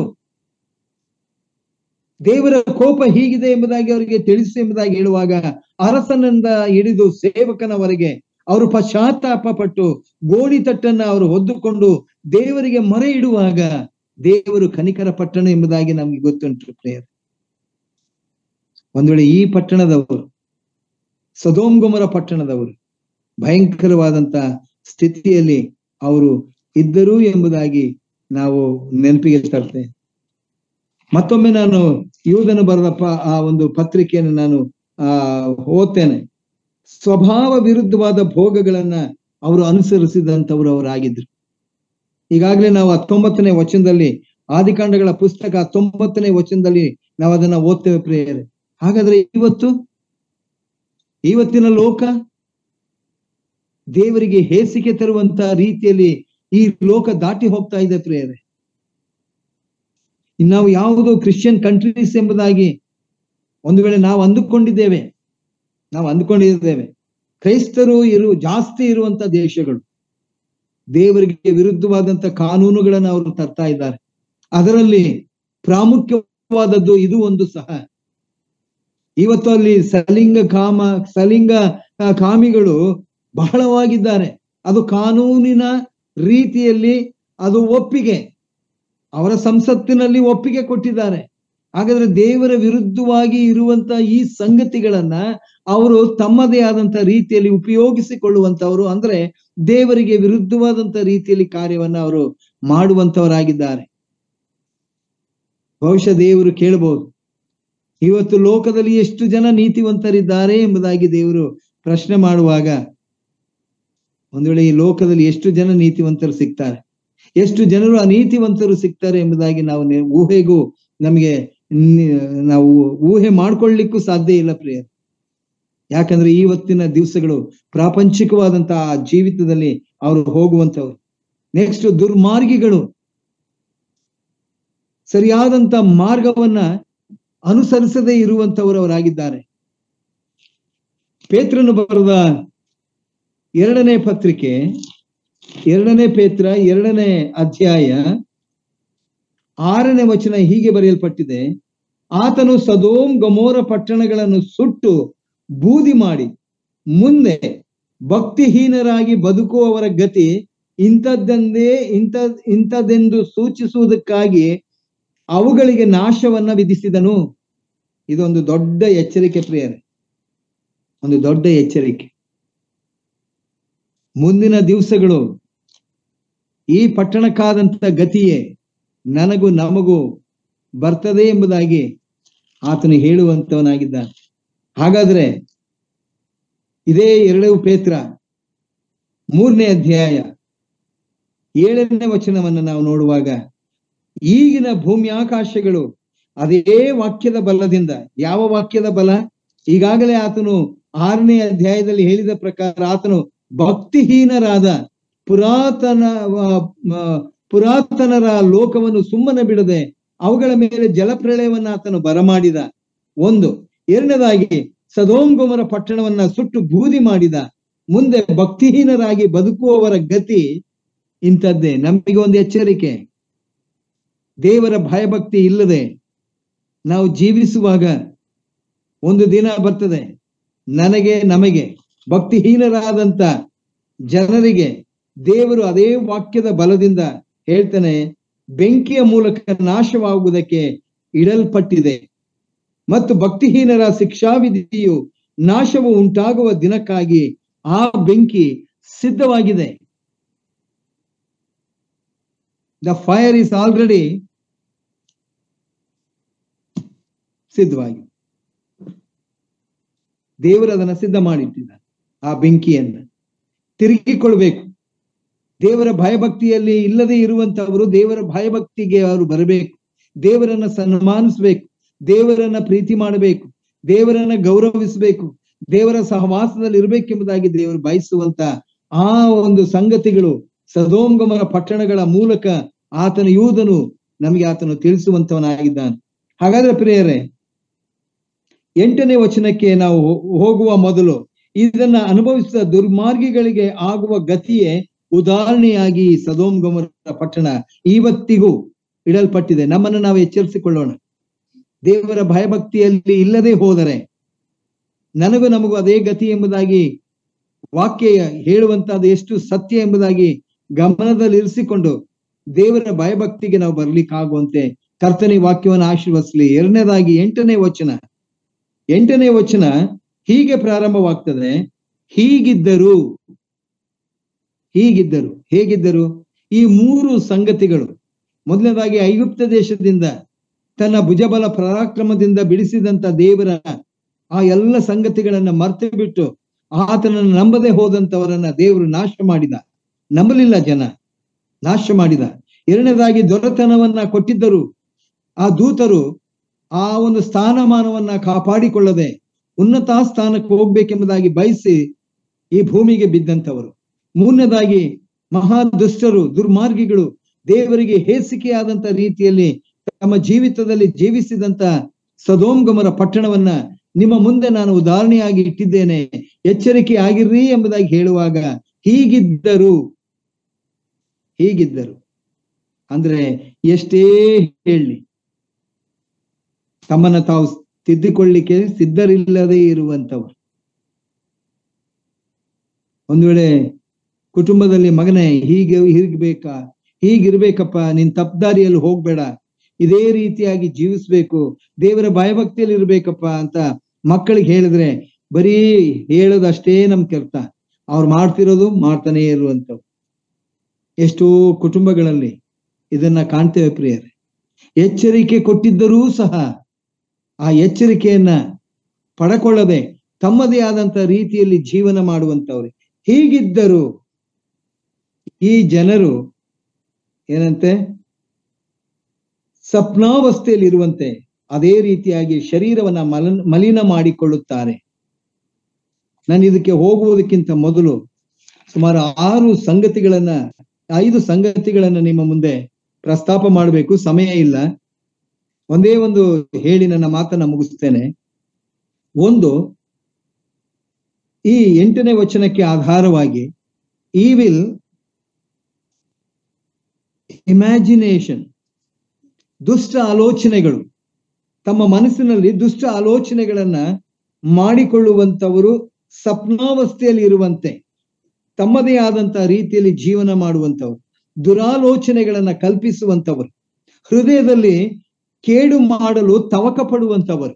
ದೇವರ ಕೋಪ ಹೀಗಿದೆ ಎಂಬುದಾಗಿ ಅವರಿಗೆ ತಿಳಿಸಿ ಎಂಬುದಾಗಿ ಹೇಳುವಾಗ ಅರಸನಿಂದ ಹಿಡಿದು ಸೇವಕನವರೆಗೆ ಅವರು ಪಶ್ಚಾತ್ತಾಪ ಪಟ್ಟು ಗೋಣಿ ತಟ್ಟನ್ನ ಅವರು ಹೊದ್ದುಕೊಂಡು ದೇವರಿಗೆ ಮೊರೆ ಇಡುವಾಗ ದೇವರು ಕನಿಕರ ಪಟ್ಟಣ ಎಂಬುದಾಗಿ ನಮ್ಗೆ ಗೊತ್ತುಂಟು ಪ್ರೇಯರ್ ಒಂದ್ ವೇಳೆ ಈ ಪಟ್ಟಣದವರು ಸದೋಮ್ಗೊಮರ ಪಟ್ಟಣದವರು ಭಯಂಕರವಾದಂತ ಸ್ಥಿತಿಯಲ್ಲಿ ಅವರು ಇದ್ದರು ಎಂಬುದಾಗಿ ನಾವು ನೆನಪಿಗೆ ತರ್ತೇನೆ ಮತ್ತೊಮ್ಮೆ ನಾನು ಯೂದನು ಬರೆದಪ್ಪ ಆ ಒಂದು ಪತ್ರಿಕೆಯನ್ನು ನಾನು ಆ ಓದ್ತೇನೆ ಸ್ವಭಾವ ವಿರುದ್ಧವಾದ ಭೋಗಗಳನ್ನ ಅವರು ಅನುಸರಿಸಿದಂತವರು ಅವರಾಗಿದ್ರು ಈಗಾಗಲೇ ನಾವು ಹತ್ತೊಂಬತ್ತನೇ ವಚನದಲ್ಲಿ ಆದಿಕಾಂಡಗಳ ಪುಸ್ತಕ ಹತ್ತೊಂಬತ್ತನೇ ವಚನದಲ್ಲಿ ನಾವು ಅದನ್ನ ಓದ್ತೇವೆ ಪ್ರೇಯರೆ ಹಾಗಾದ್ರೆ ಇವತ್ತು ಇವತ್ತಿನ ಲೋಕ ದೇವರಿಗೆ ಹೇಸಿಕೆ ತರುವಂತ ರೀತಿಯಲ್ಲಿ ಈ ಲೋಕ ದಾಟಿ ಹೋಗ್ತಾ ಇದೆ ಪ್ರಿಯರೇ ನಾವು ಯಾವುದೋ ಕ್ರಿಶ್ಚಿಯನ್ ಕಂಟ್ರೀಸ್ ಎಂಬುದಾಗಿ ಒಂದು ವೇಳೆ ನಾವು ಅಂದುಕೊಂಡಿದ್ದೇವೆ ನಾವು ಅಂದುಕೊಂಡಿದ್ದೇವೆ ಕ್ರೈಸ್ತರು ಇರು ಜಾಸ್ತಿ ಇರುವಂತ ದೇಶಗಳು ದೇವರಿಗೆ ವಿರುದ್ಧವಾದಂತ ಕಾನೂನುಗಳನ್ನು ಅವರು ತರ್ತಾ ಇದ್ದಾರೆ ಅದರಲ್ಲಿ ಪ್ರಾಮುಖ್ಯವಾದದ್ದು ಇದು ಒಂದು ಸಹ ಇವತ್ತು ಅಲ್ಲಿ ಸಲಿಂಗ ಕಾಮ ಸಲಿಂಗ ಆ, ಕಾಮಿಗಳು ಬಹಳವಾಗಿದ್ದಾರೆ ಅದು ಕಾನೂನಿನ ರೀತಿಯಲ್ಲಿ ಅದು ಒಪ್ಪಿಗೆ ಅವರ ಸಂಸತ್ತಿನಲ್ಲಿ ಒಪ್ಪಿಗೆ ಕೊಟ್ಟಿದ್ದಾರೆ ಹಾಗಾದ್ರೆ ದೇವರ ವಿರುದ್ಧವಾಗಿ ಇರುವಂತ ಈ ಸಂಗತಿಗಳನ್ನ ಅವರು ತಮ್ಮದೇ ಆದಂತ ರೀತಿಯಲ್ಲಿ ಉಪಯೋಗಿಸಿಕೊಳ್ಳುವಂತವರು ಅಂದ್ರೆ ದೇವರಿಗೆ ವಿರುದ್ಧವಾದಂತ ರೀತಿಯಲ್ಲಿ ಕಾರ್ಯವನ್ನ ಅವರು ಮಾಡುವಂತವರಾಗಿದ್ದಾರೆ ಬಹುಶಃ ದೇವರು ಕೇಳಬಹುದು ಇವತ್ತು ಲೋಕದಲ್ಲಿ ಎಷ್ಟು ಜನ ನೀತಿವಂತರಿದ್ದಾರೆ ಎಂಬುದಾಗಿ ದೇವರು ಪ್ರಶ್ನೆ ಮಾಡುವಾಗ ಒಂದು ವೇಳೆ ಈ ಲೋಕದಲ್ಲಿ ಎಷ್ಟು ಜನ ನೀತಿವಂತರು ಸಿಗ್ತಾರೆ ಎಷ್ಟು ಜನರು ಅನೀತಿವಂತರು ಸಿಗ್ತಾರೆ ಎಂಬುದಾಗಿ ನಾವು ನೆ- ಊಹೆಗೂ ನಮಗೆ ನಿ- ನಾವು ಊಹೆ ಮಾಡ್ಕೊಳ್ಳಿಕ್ಕೂ ಸಾಧ್ಯ ಇಲ್ಲ ಪ್ರಿಯ ಯಾಕಂದ್ರೆ ಇವತ್ತಿನ ದಿವಸಗಳು ಪ್ರಾಪಂಚಿಕವಾದಂತಹ ಜೀವಿತದಲ್ಲಿ ಅವರು ಹೋಗುವಂತವ್ರು ನೆಕ್ಸ್ಟ್ ದುರ್ಮಾರ್ಗಿಗಳು ಸರಿಯಾದಂತ ಮಾರ್ಗವನ್ನ ಅನುಸರಿಸದೇ ಇರುವಂತವರು ಅವರಾಗಿದ್ದಾರೆ ಪೇತ್ರನು ಬರೆದ ಎರಡನೇ ಪತ್ರಿಕೆ ಎರಡನೇ ಪೇತ್ರ ಎರಡನೇ ಅಧ್ಯಾಯ ಆರನೇ ವಚನ ಹೀಗೆ ಬರೆಯಲ್ಪಟ್ಟಿದೆ ಆತನು ಸದೋಮ್ ಗಮೋರ ಪಟ್ಟಣಗಳನ್ನು ಸುಟ್ಟು ಬೂದಿ ಮಾಡಿ ಮುಂದೆ ಭಕ್ತಿಹೀನರಾಗಿ ಬದುಕುವವರ ಗತಿ ಇಂಥದ್ದೆಂದೇ ಇಂಥ ಇಂಥದ್ದೆಂದು ಸೂಚಿಸುವುದಕ್ಕಾಗಿ ಅವುಗಳಿಗೆ ನಾಶವನ್ನ ವಿಧಿಸಿದನು ಇದೊಂದು ದೊಡ್ಡ ಎಚ್ಚರಿಕೆ ಪ್ರಿಯರೇ ಒಂದು ದೊಡ್ಡ ಎಚ್ಚರಿಕೆ ಮುಂದಿನ ದಿವಸಗಳು ಈ ಪಟ್ಟಣಕ್ಕಾದಂತ ಗತಿಯೇ ನನಗೂ ನಮಗೂ ಬರ್ತದೆ ಎಂಬುದಾಗಿ ಆತನು ಹೇಳುವಂತವನಾಗಿದ್ದಾನೆ ಹಾಗಾದ್ರೆ ಇದೇ ಎರಡು ಪೇತ್ರ ಮೂರನೇ ಅಧ್ಯಾಯ ಏಳನೇ ವಚನವನ್ನು ನಾವು ನೋಡುವಾಗ ಈಗಿನ ಭೂಮಿ ಆಕಾಶಗಳು ಅದೇ ವಾಕ್ಯದ ಬಲದಿಂದ ಯಾವ ವಾಕ್ಯದ ಬಲ ಈಗಾಗಲೇ ಆತನು ಆರನೇ ಅಧ್ಯಾಯದಲ್ಲಿ ಹೇಳಿದ ಪ್ರಕಾರ ಆತನು ಭಕ್ತಿಹೀನರಾದ ಪುರಾತನ ಆ, ಆ, ಪುರಾತನರ ಲೋಕವನ್ನು ಸುಮ್ಮನೆ ಬಿಡದೆ ಅವುಗಳ ಮೇಲೆ ಜಲಪ್ರಳಯವನ್ನ ಆತನು ಬರಮಾಡಿದ ಒಂದು ಎರಡನೇದಾಗಿ ಸದೋಂಗೊಮರ ಪಟ್ಟಣವನ್ನ ಸುಟ್ಟು ಬೂದಿ ಮಾಡಿದ ಮುಂದೆ ಭಕ್ತಿಹೀನರಾಗಿ ಬದುಕುವವರ ಗತಿ ಇಂಥದ್ದೇ ನಮಗೆ ಒಂದು ಎಚ್ಚರಿಕೆ ದೇವರ ಭಯಭಕ್ತಿ ಇಲ್ಲದೆ ನಾವು ಜೀವಿಸುವಾಗ ಒಂದು ದಿನ ಬರ್ತದೆ ನನಗೆ ನಮಗೆ ಭಕ್ತಿಹೀನರಾದಂತ ಜನರಿಗೆ ದೇವರು ಅದೇ ವಾಕ್ಯದ ಬಲದಿಂದ ಹೇಳ್ತಾನೆ ಬೆಂಕಿಯ ಮೂಲಕ ನಾಶವಾಗುವುದಕ್ಕೆ ಇಡಲ್ಪಟ್ಟಿದೆ ಮತ್ತು ಭಕ್ತಿಹೀನರ ಶಿಕ್ಷಾವಿಧಿಯು ನಾಶವು ಉಂಟಾಗುವ ದಿನಕ್ಕಾಗಿ ಆ ಬೆಂಕಿ ಸಿದ್ಧವಾಗಿದೆ ದ ಫೈರ್ ಇಸ್ ಆಲ್ರೆಡಿ ಸಿದ್ಧವಾಗಿದೆ ದೇವರು ಅದನ್ನ ಸಿದ್ಧ ಮಾಡಿಟ್ಟಿದ್ದಾನೆ ಆ ಬೆಂಕಿಯನ್ನ ತಿರುಗಿಕೊಳ್ಬೇಕು ದೇವರ ಭಯಭಕ್ತಿಯಲ್ಲಿ ಇಲ್ಲದೆ ಇರುವಂತವರು ದೇವರ ಭಯಭಕ್ತಿಗೆ ಅವರು ಬರಬೇಕು ದೇವರನ್ನ ಸನ್ಮಾನಿಸ್ಬೇಕು ದೇವರನ್ನ ಪ್ರೀತಿ ಮಾಡಬೇಕು ದೇವರನ್ನ ಗೌರವಿಸಬೇಕು ದೇವರ ಸಹವಾಸದಲ್ಲಿ ಇರಬೇಕೆಂಬುದಾಗಿ ದೇವರು ಬಯಸುವಂತ ಆ ಒಂದು ಸಂಗತಿಗಳು ಸದೋಂಗಮರ ಪಟ್ಟಣಗಳ ಮೂಲಕ ಆತನ ಯೂದನು ನಮಗೆ ಆತನು ತಿಳಿಸುವಂತವನಾಗಿದ್ದಾನೆ ಹಾಗಾದ್ರೆ ಪ್ರಿಯರೇ ಎಂಟನೇ ವಚನಕ್ಕೆ ನಾವು ಹೋ- ಹೋಗುವ ಮೊದಲು ಇದನ್ನ ಅನುಭವಿಸಿದ ದುರ್ಮಾರ್ಗಿಗಳಿಗೆ ಆಗುವ ಗತಿಯೇ ಉದಾಹರಣೆಯಾಗಿ ಸದೋಮ್ ಗೊಮರ ಪಟ್ಟಣ ಇವತ್ತಿಗೂ ಇಡಲ್ಪಟ್ಟಿದೆ ನಮ್ಮನ್ನು ನಾವು ಎಚ್ಚರಿಸಿಕೊಳ್ಳೋಣ ದೇವರ ಭಯಭಕ್ತಿಯಲ್ಲಿ ಇಲ್ಲದೆ ಹೋದರೆ ನನಗೂ ನಮಗೂ ಅದೇ ಗತಿ ಎಂಬುದಾಗಿ ವಾಕ್ಯ ಹೇಳುವಂತಹದ್ದು ಎಷ್ಟು ಸತ್ಯ ಎಂಬುದಾಗಿ ಗಮನದಲ್ಲಿ ಇರಿಸಿಕೊಂಡು ದೇವರ ಭಯಭಕ್ತಿಗೆ ನಾವು ಬರ್ಲಿಕ್ಕಾಗುವಂತೆ ಕರ್ತನೆ ವಾಕ್ಯವನ್ನು ಆಶೀರ್ವದಿಸಲಿ ಎರಡನೇದಾಗಿ ಎಂಟನೇ ವಚನ ಎಂಟನೇ ವಚನ ಹೀಗೆ ಪ್ರಾರಂಭವಾಗ್ತದೆ ಹೀಗಿದ್ದರು ಹೀಗಿದ್ದರು ಹೇಗಿದ್ದರು ಈ ಮೂರು ಸಂಗತಿಗಳು ಮೊದಲನೇದಾಗಿ ಐಗುಪ್ತ ದೇಶದಿಂದ ತನ್ನ ಭುಜಬಲ ಪರಾಕ್ರಮದಿಂದ ಬಿಡಿಸಿದಂತ ದೇವರ ಆ ಎಲ್ಲ ಸಂಗತಿಗಳನ್ನ ಮರ್ತು ಬಿಟ್ಟು ಆತನನ್ನು ನಂಬದೆ ಹೋದಂತವರನ್ನ ದೇವರು ನಾಶ ಮಾಡಿದ ನಂಬಲಿಲ್ಲ ಜನ ನಾಶ ಮಾಡಿದ ಎರಡನೇದಾಗಿ ದೊರೆತನವನ್ನ ಕೊಟ್ಟಿದ್ದರು ಆ ದೂತರು ಆ ಒಂದು ಸ್ಥಾನಮಾನವನ್ನ ಕಾಪಾಡಿಕೊಳ್ಳದೆ ಉನ್ನತ ಸ್ಥಾನಕ್ಕೆ ಹೋಗ್ಬೇಕೆಂಬುದಾಗಿ ಬಯಸಿ ಈ ಭೂಮಿಗೆ ಬಿದ್ದಂತವರು ಮೂರನೇದಾಗಿ ಮಹಾ ದುಷ್ಟರು ದುರ್ಮಾರ್ಗಿಗಳು ದೇವರಿಗೆ ಹೇಸಿಕೆಯಾದಂತ ರೀತಿಯಲ್ಲಿ ತಮ್ಮ ಜೀವಿತದಲ್ಲಿ ಜೀವಿಸಿದಂತ ಸದೋಮ್ಗಮರ ಪಟ್ಟಣವನ್ನ ನಿಮ್ಮ ಮುಂದೆ ನಾನು ಉದಾಹರಣೆಯಾಗಿ ಇಟ್ಟಿದ್ದೇನೆ ಎಚ್ಚರಿಕೆ ಆಗಿರ್ರಿ ಎಂಬುದಾಗಿ ಹೇಳುವಾಗ ಹೀಗಿದ್ದರು ಹೀಗಿದ್ದರು ಅಂದ್ರೆ ಎಷ್ಟೇ ಹೇಳಿ ತಮ್ಮನ್ನ ತಾವು ತಿದ್ದಿಕೊಳ್ಳಿಕ್ಕೆ ಸಿದ್ಧರಿಲ್ಲದೆ ಇರುವಂತವರು ಒಂದು ವೇಳೆ ಕುಟುಂಬದಲ್ಲಿ ಮಗನೇ ಹೀಗೆ ಹೀಗ್ಬೇಕಾ ಹೀಗಿರ್ಬೇಕಪ್ಪ ನೀನ್ ತಪ್ಪದಾರಿಯಲ್ಲಿ ಹೋಗ್ಬೇಡ ಇದೇ ರೀತಿಯಾಗಿ ಜೀವಿಸ್ಬೇಕು ದೇವರ ಭಯಭಕ್ತಿಯಲ್ಲಿ ಇರ್ಬೇಕಪ್ಪ ಅಂತ ಮಕ್ಕಳಿಗೆ ಹೇಳಿದ್ರೆ ಬರೀ ಹೇಳೋದಷ್ಟೇ ನಮ್ ಕೆಲಸ ಅವ್ರು ಮಾಡ್ತಿರೋದು ಮಾಡ್ತಾನೆ ಇರುವಂತವ್ ಎಷ್ಟೋ ಕುಟುಂಬಗಳಲ್ಲಿ ಇದನ್ನ ಕಾಣ್ತೇವೆ ಪ್ರಿಯರೇ ಎಚ್ಚರಿಕೆ ಕೊಟ್ಟಿದ್ದರೂ ಸಹ ಆ ಎಚ್ಚರಿಕೆಯನ್ನ ಪಡಕೊಳ್ಳದೆ ತಮ್ಮದೇ ಆದಂತ ರೀತಿಯಲ್ಲಿ ಜೀವನ ಮಾಡುವಂತವ್ರು ಹೀಗಿದ್ದರು ಈ ಜನರು ಏನಂತೆ ಸ್ವಪ್ನಾವಸ್ಥೆಯಲ್ಲಿ ಇರುವಂತೆ ಅದೇ ರೀತಿಯಾಗಿ ಶರೀರವನ್ನ ಮಲ ಮಲಿನ ಮಾಡಿಕೊಳ್ಳುತ್ತಾರೆ ನಾನು ಇದಕ್ಕೆ ಹೋಗುವುದಕ್ಕಿಂತ ಮೊದಲು ಸುಮಾರು ಆರು ಸಂಗತಿಗಳನ್ನ ಐದು ಸಂಗತಿಗಳನ್ನ ನಿಮ್ಮ ಮುಂದೆ ಪ್ರಸ್ತಾಪ ಮಾಡಬೇಕು ಸಮಯ ಇಲ್ಲ ಒಂದೇ ಒಂದು ಹೇಳಿ ನನ್ನ ಮಾತನ್ನ ಮುಗಿಸ್ತೇನೆ ಒಂದು ಈ ಎಂಟನೇ ವಚನಕ್ಕೆ ಆಧಾರವಾಗಿ ಈ ವಿಲ್ ಇಮ್ಯಾಜಿನೇಷನ್ ದುಷ್ಟ ಆಲೋಚನೆಗಳು ತಮ್ಮ ಮನಸ್ಸಿನಲ್ಲಿ ದುಷ್ಟ ಆಲೋಚನೆಗಳನ್ನ ಮಾಡಿಕೊಳ್ಳುವಂತವರು ಸ್ವಪ್ನಾವಸ್ಥೆಯಲ್ಲಿ ಇರುವಂತೆ ತಮ್ಮದೇ ಆದಂತ ರೀತಿಯಲ್ಲಿ ಜೀವನ ಮಾಡುವಂತವರು ದುರಾಲೋಚನೆಗಳನ್ನ ಕಲ್ಪಿಸುವಂತವರು ಹೃದಯದಲ್ಲಿ ಕೇಡು ಮಾಡಲು ತವಕ ಪಡುವಂತವರು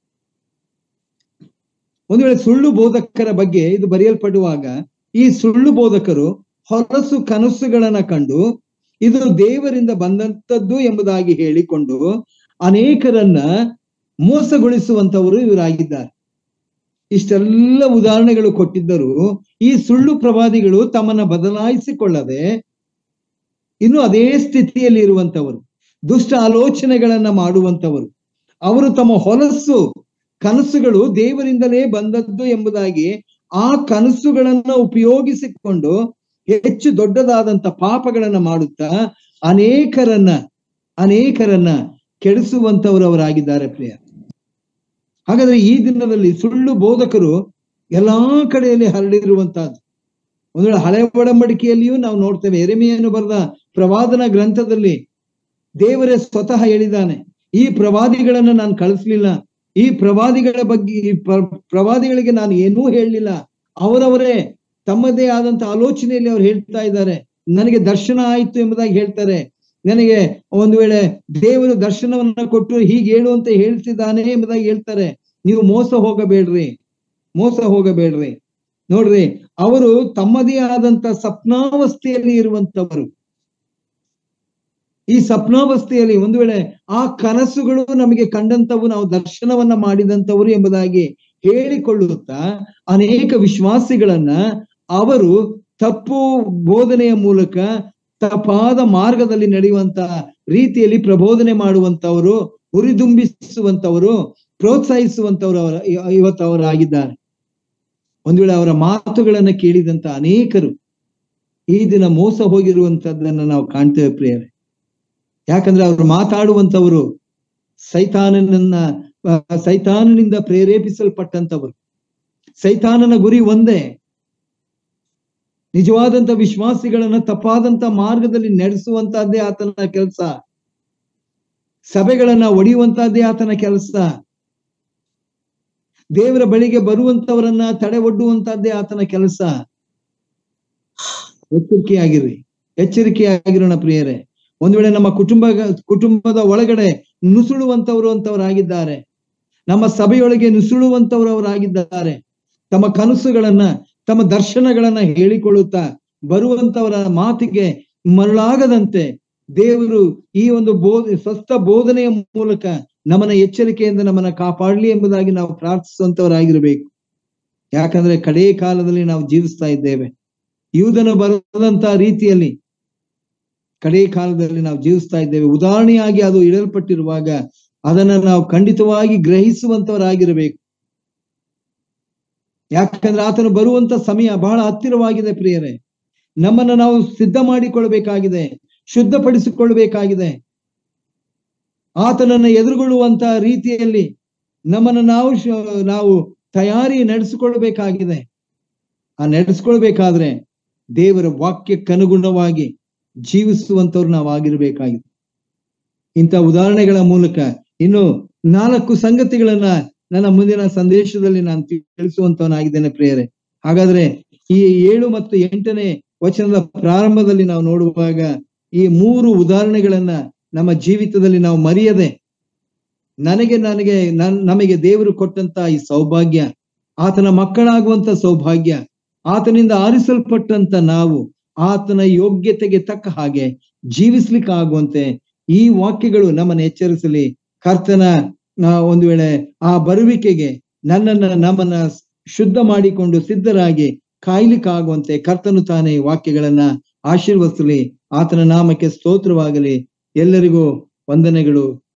ಒಂದು ವೇಳೆ ಸುಳ್ಳು ಬೋಧಕರ ಬಗ್ಗೆ ಇದು ಬರೆಯಲ್ಪಡುವಾಗ ಈ ಸುಳ್ಳು ಬೋಧಕರು ಹೊಲಸು ಕನಸುಗಳನ್ನ ಕಂಡು ಇದು ದೇವರಿಂದ ಬಂದಂತದ್ದು ಎಂಬುದಾಗಿ ಹೇಳಿಕೊಂಡು ಅನೇಕರನ್ನ ಮೋಸಗೊಳಿಸುವಂತವರು ಇವರಾಗಿದ್ದಾರೆ ಇಷ್ಟೆಲ್ಲ ಉದಾಹರಣೆಗಳು ಕೊಟ್ಟಿದ್ದರು ಈ ಸುಳ್ಳು ಪ್ರವಾದಿಗಳು ತಮ್ಮನ್ನ ಬದಲಾಯಿಸಿಕೊಳ್ಳದೆ ಇನ್ನು ಅದೇ ಸ್ಥಿತಿಯಲ್ಲಿ ಇರುವಂತವರು ದುಷ್ಟ ಆಲೋಚನೆಗಳನ್ನ ಮಾಡುವಂತವರು ಅವರು ತಮ್ಮ ಹೊಲಸು ಕನಸುಗಳು ದೇವರಿಂದಲೇ ಬಂದದ್ದು ಎಂಬುದಾಗಿ ಆ ಕನಸುಗಳನ್ನ ಉಪಯೋಗಿಸಿಕೊಂಡು ಹೆಚ್ಚು ದೊಡ್ಡದಾದಂತ ಪಾಪಗಳನ್ನ ಮಾಡುತ್ತಾ ಅನೇಕರನ್ನ ಅನೇಕರನ್ನ ಕೆಡಿಸುವಂತವರು ಅವರಾಗಿದ್ದಾರೆ ಪ್ರಿಯ ಹಾಗಾದ್ರೆ ಈ ದಿನದಲ್ಲಿ ಸುಳ್ಳು ಬೋಧಕರು ಎಲ್ಲಾ ಕಡೆಯಲ್ಲಿ ಹರಡಿರುವಂತಹದ್ದು ಒಂದು ವೇಳೆ ಹಳೆ ಒಡಂಬಡಿಕೆಯಲ್ಲಿಯೂ ನಾವು ನೋಡ್ತೇವೆ ಎರೆಮೆಯನ್ನು ಬರೆದ ಪ್ರವಾದನ ಗ್ರಂಥದಲ್ಲಿ ದೇವರೇ ಸ್ವತಃ ಹೇಳಿದ್ದಾನೆ ಈ ಪ್ರವಾದಿಗಳನ್ನ ನಾನು ಕಳಿಸ್ಲಿಲ್ಲ ಈ ಪ್ರವಾದಿಗಳ ಬಗ್ಗೆ ಈ ಪ್ರವಾದಿಗಳಿಗೆ ನಾನು ಏನೂ ಹೇಳಲಿಲ್ಲ ಅವರವರೇ ತಮ್ಮದೇ ಆದಂತ ಆಲೋಚನೆಯಲ್ಲಿ ಅವ್ರು ಹೇಳ್ತಾ ಇದ್ದಾರೆ ನನಗೆ ದರ್ಶನ ಆಯ್ತು ಎಂಬುದಾಗಿ ಹೇಳ್ತಾರೆ ನನಗೆ ಒಂದು ವೇಳೆ ದೇವರು ದರ್ಶನವನ್ನ ಕೊಟ್ಟು ಹೀಗೆ ಹೇಳು ಅಂತ ಹೇಳ್ತಿದ್ದಾನೆ ಎಂಬುದಾಗಿ ಹೇಳ್ತಾರೆ ನೀವು ಮೋಸ ಹೋಗಬೇಡ್ರಿ ಮೋಸ ಹೋಗಬೇಡ್ರಿ ನೋಡ್ರಿ ಅವರು ತಮ್ಮದೇ ಆದಂತ ಸ್ವಪ್ನಾವಸ್ಥೆಯಲ್ಲಿ ಇರುವಂತವರು ಈ ಸ್ವಪ್ನಾವಸ್ಥೆಯಲ್ಲಿ ಒಂದು ವೇಳೆ ಆ ಕನಸುಗಳು ನಮಗೆ ಕಂಡಂತವು ನಾವು ದರ್ಶನವನ್ನ ಮಾಡಿದಂತವರು ಎಂಬುದಾಗಿ ಹೇಳಿಕೊಳ್ಳುತ್ತಾ ಅನೇಕ ವಿಶ್ವಾಸಿಗಳನ್ನ ಅವರು ತಪ್ಪು ಬೋಧನೆಯ ಮೂಲಕ ತಪ್ಪಾದ ಮಾರ್ಗದಲ್ಲಿ ನಡೆಯುವಂತ ರೀತಿಯಲ್ಲಿ ಪ್ರಬೋಧನೆ ಮಾಡುವಂತವರು ಹುರಿದುಂಬಿಸುವಂತವರು ಪ್ರೋತ್ಸಾಹಿಸುವಂತವರು ಅವರ ಇವತ್ತು ಅವರಾಗಿದ್ದಾರೆ ಒಂದು ವೇಳೆ ಅವರ ಮಾತುಗಳನ್ನ ಕೇಳಿದಂತ ಅನೇಕರು ಈ ದಿನ ಮೋಸ ಹೋಗಿರುವಂತದ್ದನ್ನ ನಾವು ಕಾಣ್ತೇವೆ ಪ್ರಿಯರೇ ಯಾಕಂದ್ರೆ ಅವರು ಮಾತಾಡುವಂತವರು ಸೈತಾನನನ್ನ ಸೈತಾನನಿಂದ ಪ್ರೇರೇಪಿಸಲ್ಪಟ್ಟಂತವರು ಸೈತಾನನ ಗುರಿ ಒಂದೇ ನಿಜವಾದಂತ ವಿಶ್ವಾಸಿಗಳನ್ನ ತಪ್ಪಾದಂತ ಮಾರ್ಗದಲ್ಲಿ ನಡೆಸುವಂತಹದ್ದೇ ಆತನ ಕೆಲಸ ಸಭೆಗಳನ್ನ ಒಡೆಯುವಂತಹದ್ದೇ ಆತನ ಕೆಲಸ ದೇವರ ಬಳಿಗೆ ಬರುವಂತವರನ್ನ ತಡೆ ಒಡ್ಡುವಂತಹದ್ದೇ ಆತನ ಕೆಲಸ ಎಚ್ಚರಿಕೆಯಾಗಿರ್ರಿ ಎಚ್ಚರಿಕೆಯಾಗಿರೋಣ ಪ್ರಿಯರೇ ಒಂದು ವೇಳೆ ನಮ್ಮ ಕುಟುಂಬ ಕುಟುಂಬದ ಒಳಗಡೆ ನುಸುಳುವಂತವರು ಅಂತವರಾಗಿದ್ದಾರೆ ನಮ್ಮ ಸಭೆಯೊಳಗೆ ನುಸುಳುವಂತವರು ಅವರಾಗಿದ್ದಾರೆ ತಮ್ಮ ಕನಸುಗಳನ್ನ ತಮ್ಮ ದರ್ಶನಗಳನ್ನ ಹೇಳಿಕೊಳ್ಳುತ್ತಾ ಬರುವಂತವರ ಮಾತಿಗೆ ಮರಳಾಗದಂತೆ ದೇವರು ಈ ಒಂದು ಬೋಧ ಸ್ವಸ್ಥ ಬೋಧನೆಯ ಮೂಲಕ ನಮ್ಮನ್ನ ಎಚ್ಚರಿಕೆಯಿಂದ ನಮ್ಮನ್ನ ಕಾಪಾಡಲಿ ಎಂಬುದಾಗಿ ನಾವು ಪ್ರಾರ್ಥಿಸುವಂತವರಾಗಿರ್ಬೇಕು ಯಾಕಂದ್ರೆ ಕಡೇ ಕಾಲದಲ್ಲಿ ನಾವು ಜೀವಿಸ್ತಾ ಇದ್ದೇವೆ ಯೂದನ ಬರದಂತ ರೀತಿಯಲ್ಲಿ ಕಡೇ ಕಾಲದಲ್ಲಿ ನಾವು ಜೀವಿಸ್ತಾ ಇದ್ದೇವೆ ಉದಾಹರಣೆಯಾಗಿ ಅದು ಇಡಲ್ಪಟ್ಟಿರುವಾಗ ಅದನ್ನ ನಾವು ಖಂಡಿತವಾಗಿ ಗ್ರಹಿಸುವಂತವರಾಗಿರಬೇಕು ಯಾಕಂದ್ರೆ ಆತನು ಬರುವಂತ ಸಮಯ ಬಹಳ ಹತ್ತಿರವಾಗಿದೆ ಪ್ರಿಯರೇ ನಮ್ಮನ್ನು ನಾವು ಸಿದ್ಧ ಮಾಡಿಕೊಳ್ಬೇಕಾಗಿದೆ ಶುದ್ಧಪಡಿಸಿಕೊಳ್ಬೇಕಾಗಿದೆ ಆತನನ್ನು ಎದುರುಗೊಳ್ಳುವಂತ ರೀತಿಯಲ್ಲಿ ನಮ್ಮನ್ನು ನಾವು ಶು- ನಾವು ತಯಾರಿ ನಡೆಸಿಕೊಳ್ಬೇಕಾಗಿದೆ ಆ ನಡೆಸ್ಕೊಳ್ಬೇಕಾದ್ರೆ ದೇವರ ವಾಕ್ಯಕ್ಕನುಗುಣವಾಗಿ ಜೀವಿಸುವಂತವ್ರು ನಾವು ಆಗಿರ್ಬೇಕಾಗಿದೆ ಇಂಥ ಉದಾಹರಣೆಗಳ ಮೂಲಕ ಇನ್ನು ನಾಲ್ಕು ಸಂಗತಿಗಳನ್ನ ನನ್ನ ಮುಂದಿನ ಸಂದೇಶದಲ್ಲಿ ನಾನು ತಿಳಿಸುವಂತವನಾಗಿದ್ದೇನೆ ಪ್ರಿಯರೇ ಹಾಗಾದ್ರೆ ಈ ಏಳು ಮತ್ತು ಎಂಟನೇ ವಚನದ ಪ್ರಾರಂಭದಲ್ಲಿ ನಾವು ನೋಡುವಾಗ ಈ ಮೂರು ಉದಾಹರಣೆಗಳನ್ನ ನಮ್ಮ ಜೀವಿತದಲ್ಲಿ ನಾವು ಮರೆಯದೆ ನನಗೆ ನನಗೆ ನನ್ ನಮಗೆ ದೇವರು ಕೊಟ್ಟಂತ ಈ ಸೌಭಾಗ್ಯ ಆತನ ಮಕ್ಕಳಾಗುವಂತ ಸೌಭಾಗ್ಯ ಆತನಿಂದ ಆರಿಸಲ್ಪಟ್ಟಂತ ನಾವು ಆತನ ಯೋಗ್ಯತೆಗೆ ತಕ್ಕ ಹಾಗೆ ಜೀವಿಸ್ಲಿಕ್ಕಾಗುವಂತೆ ಈ ವಾಕ್ಯಗಳು ನಮ್ಮನ್ನು ಎಚ್ಚರಿಸಲಿ ಕರ್ತನ ಆ, ಒಂದು ವೇಳೆ ಆ ಬರುವಿಕೆಗೆ ನನ್ನನ್ನ ನಮ್ಮನ್ನ ಶುದ್ಧ ಮಾಡಿಕೊಂಡು ಸಿದ್ಧರಾಗಿ ಕಾಯ್ಲಿಕ್ಕಾಗುವಂತೆ ಕರ್ತನು ತಾನೇ ಈ ವಾಕ್ಯಗಳನ್ನ ಆಶೀರ್ವದಿಸಲಿ ಆತನ ನಾಮಕ್ಕೆ ಸ್ತೋತ್ರವಾಗಲಿ ಎಲ್ಲರಿಗೂ ವಂದನೆಗಳು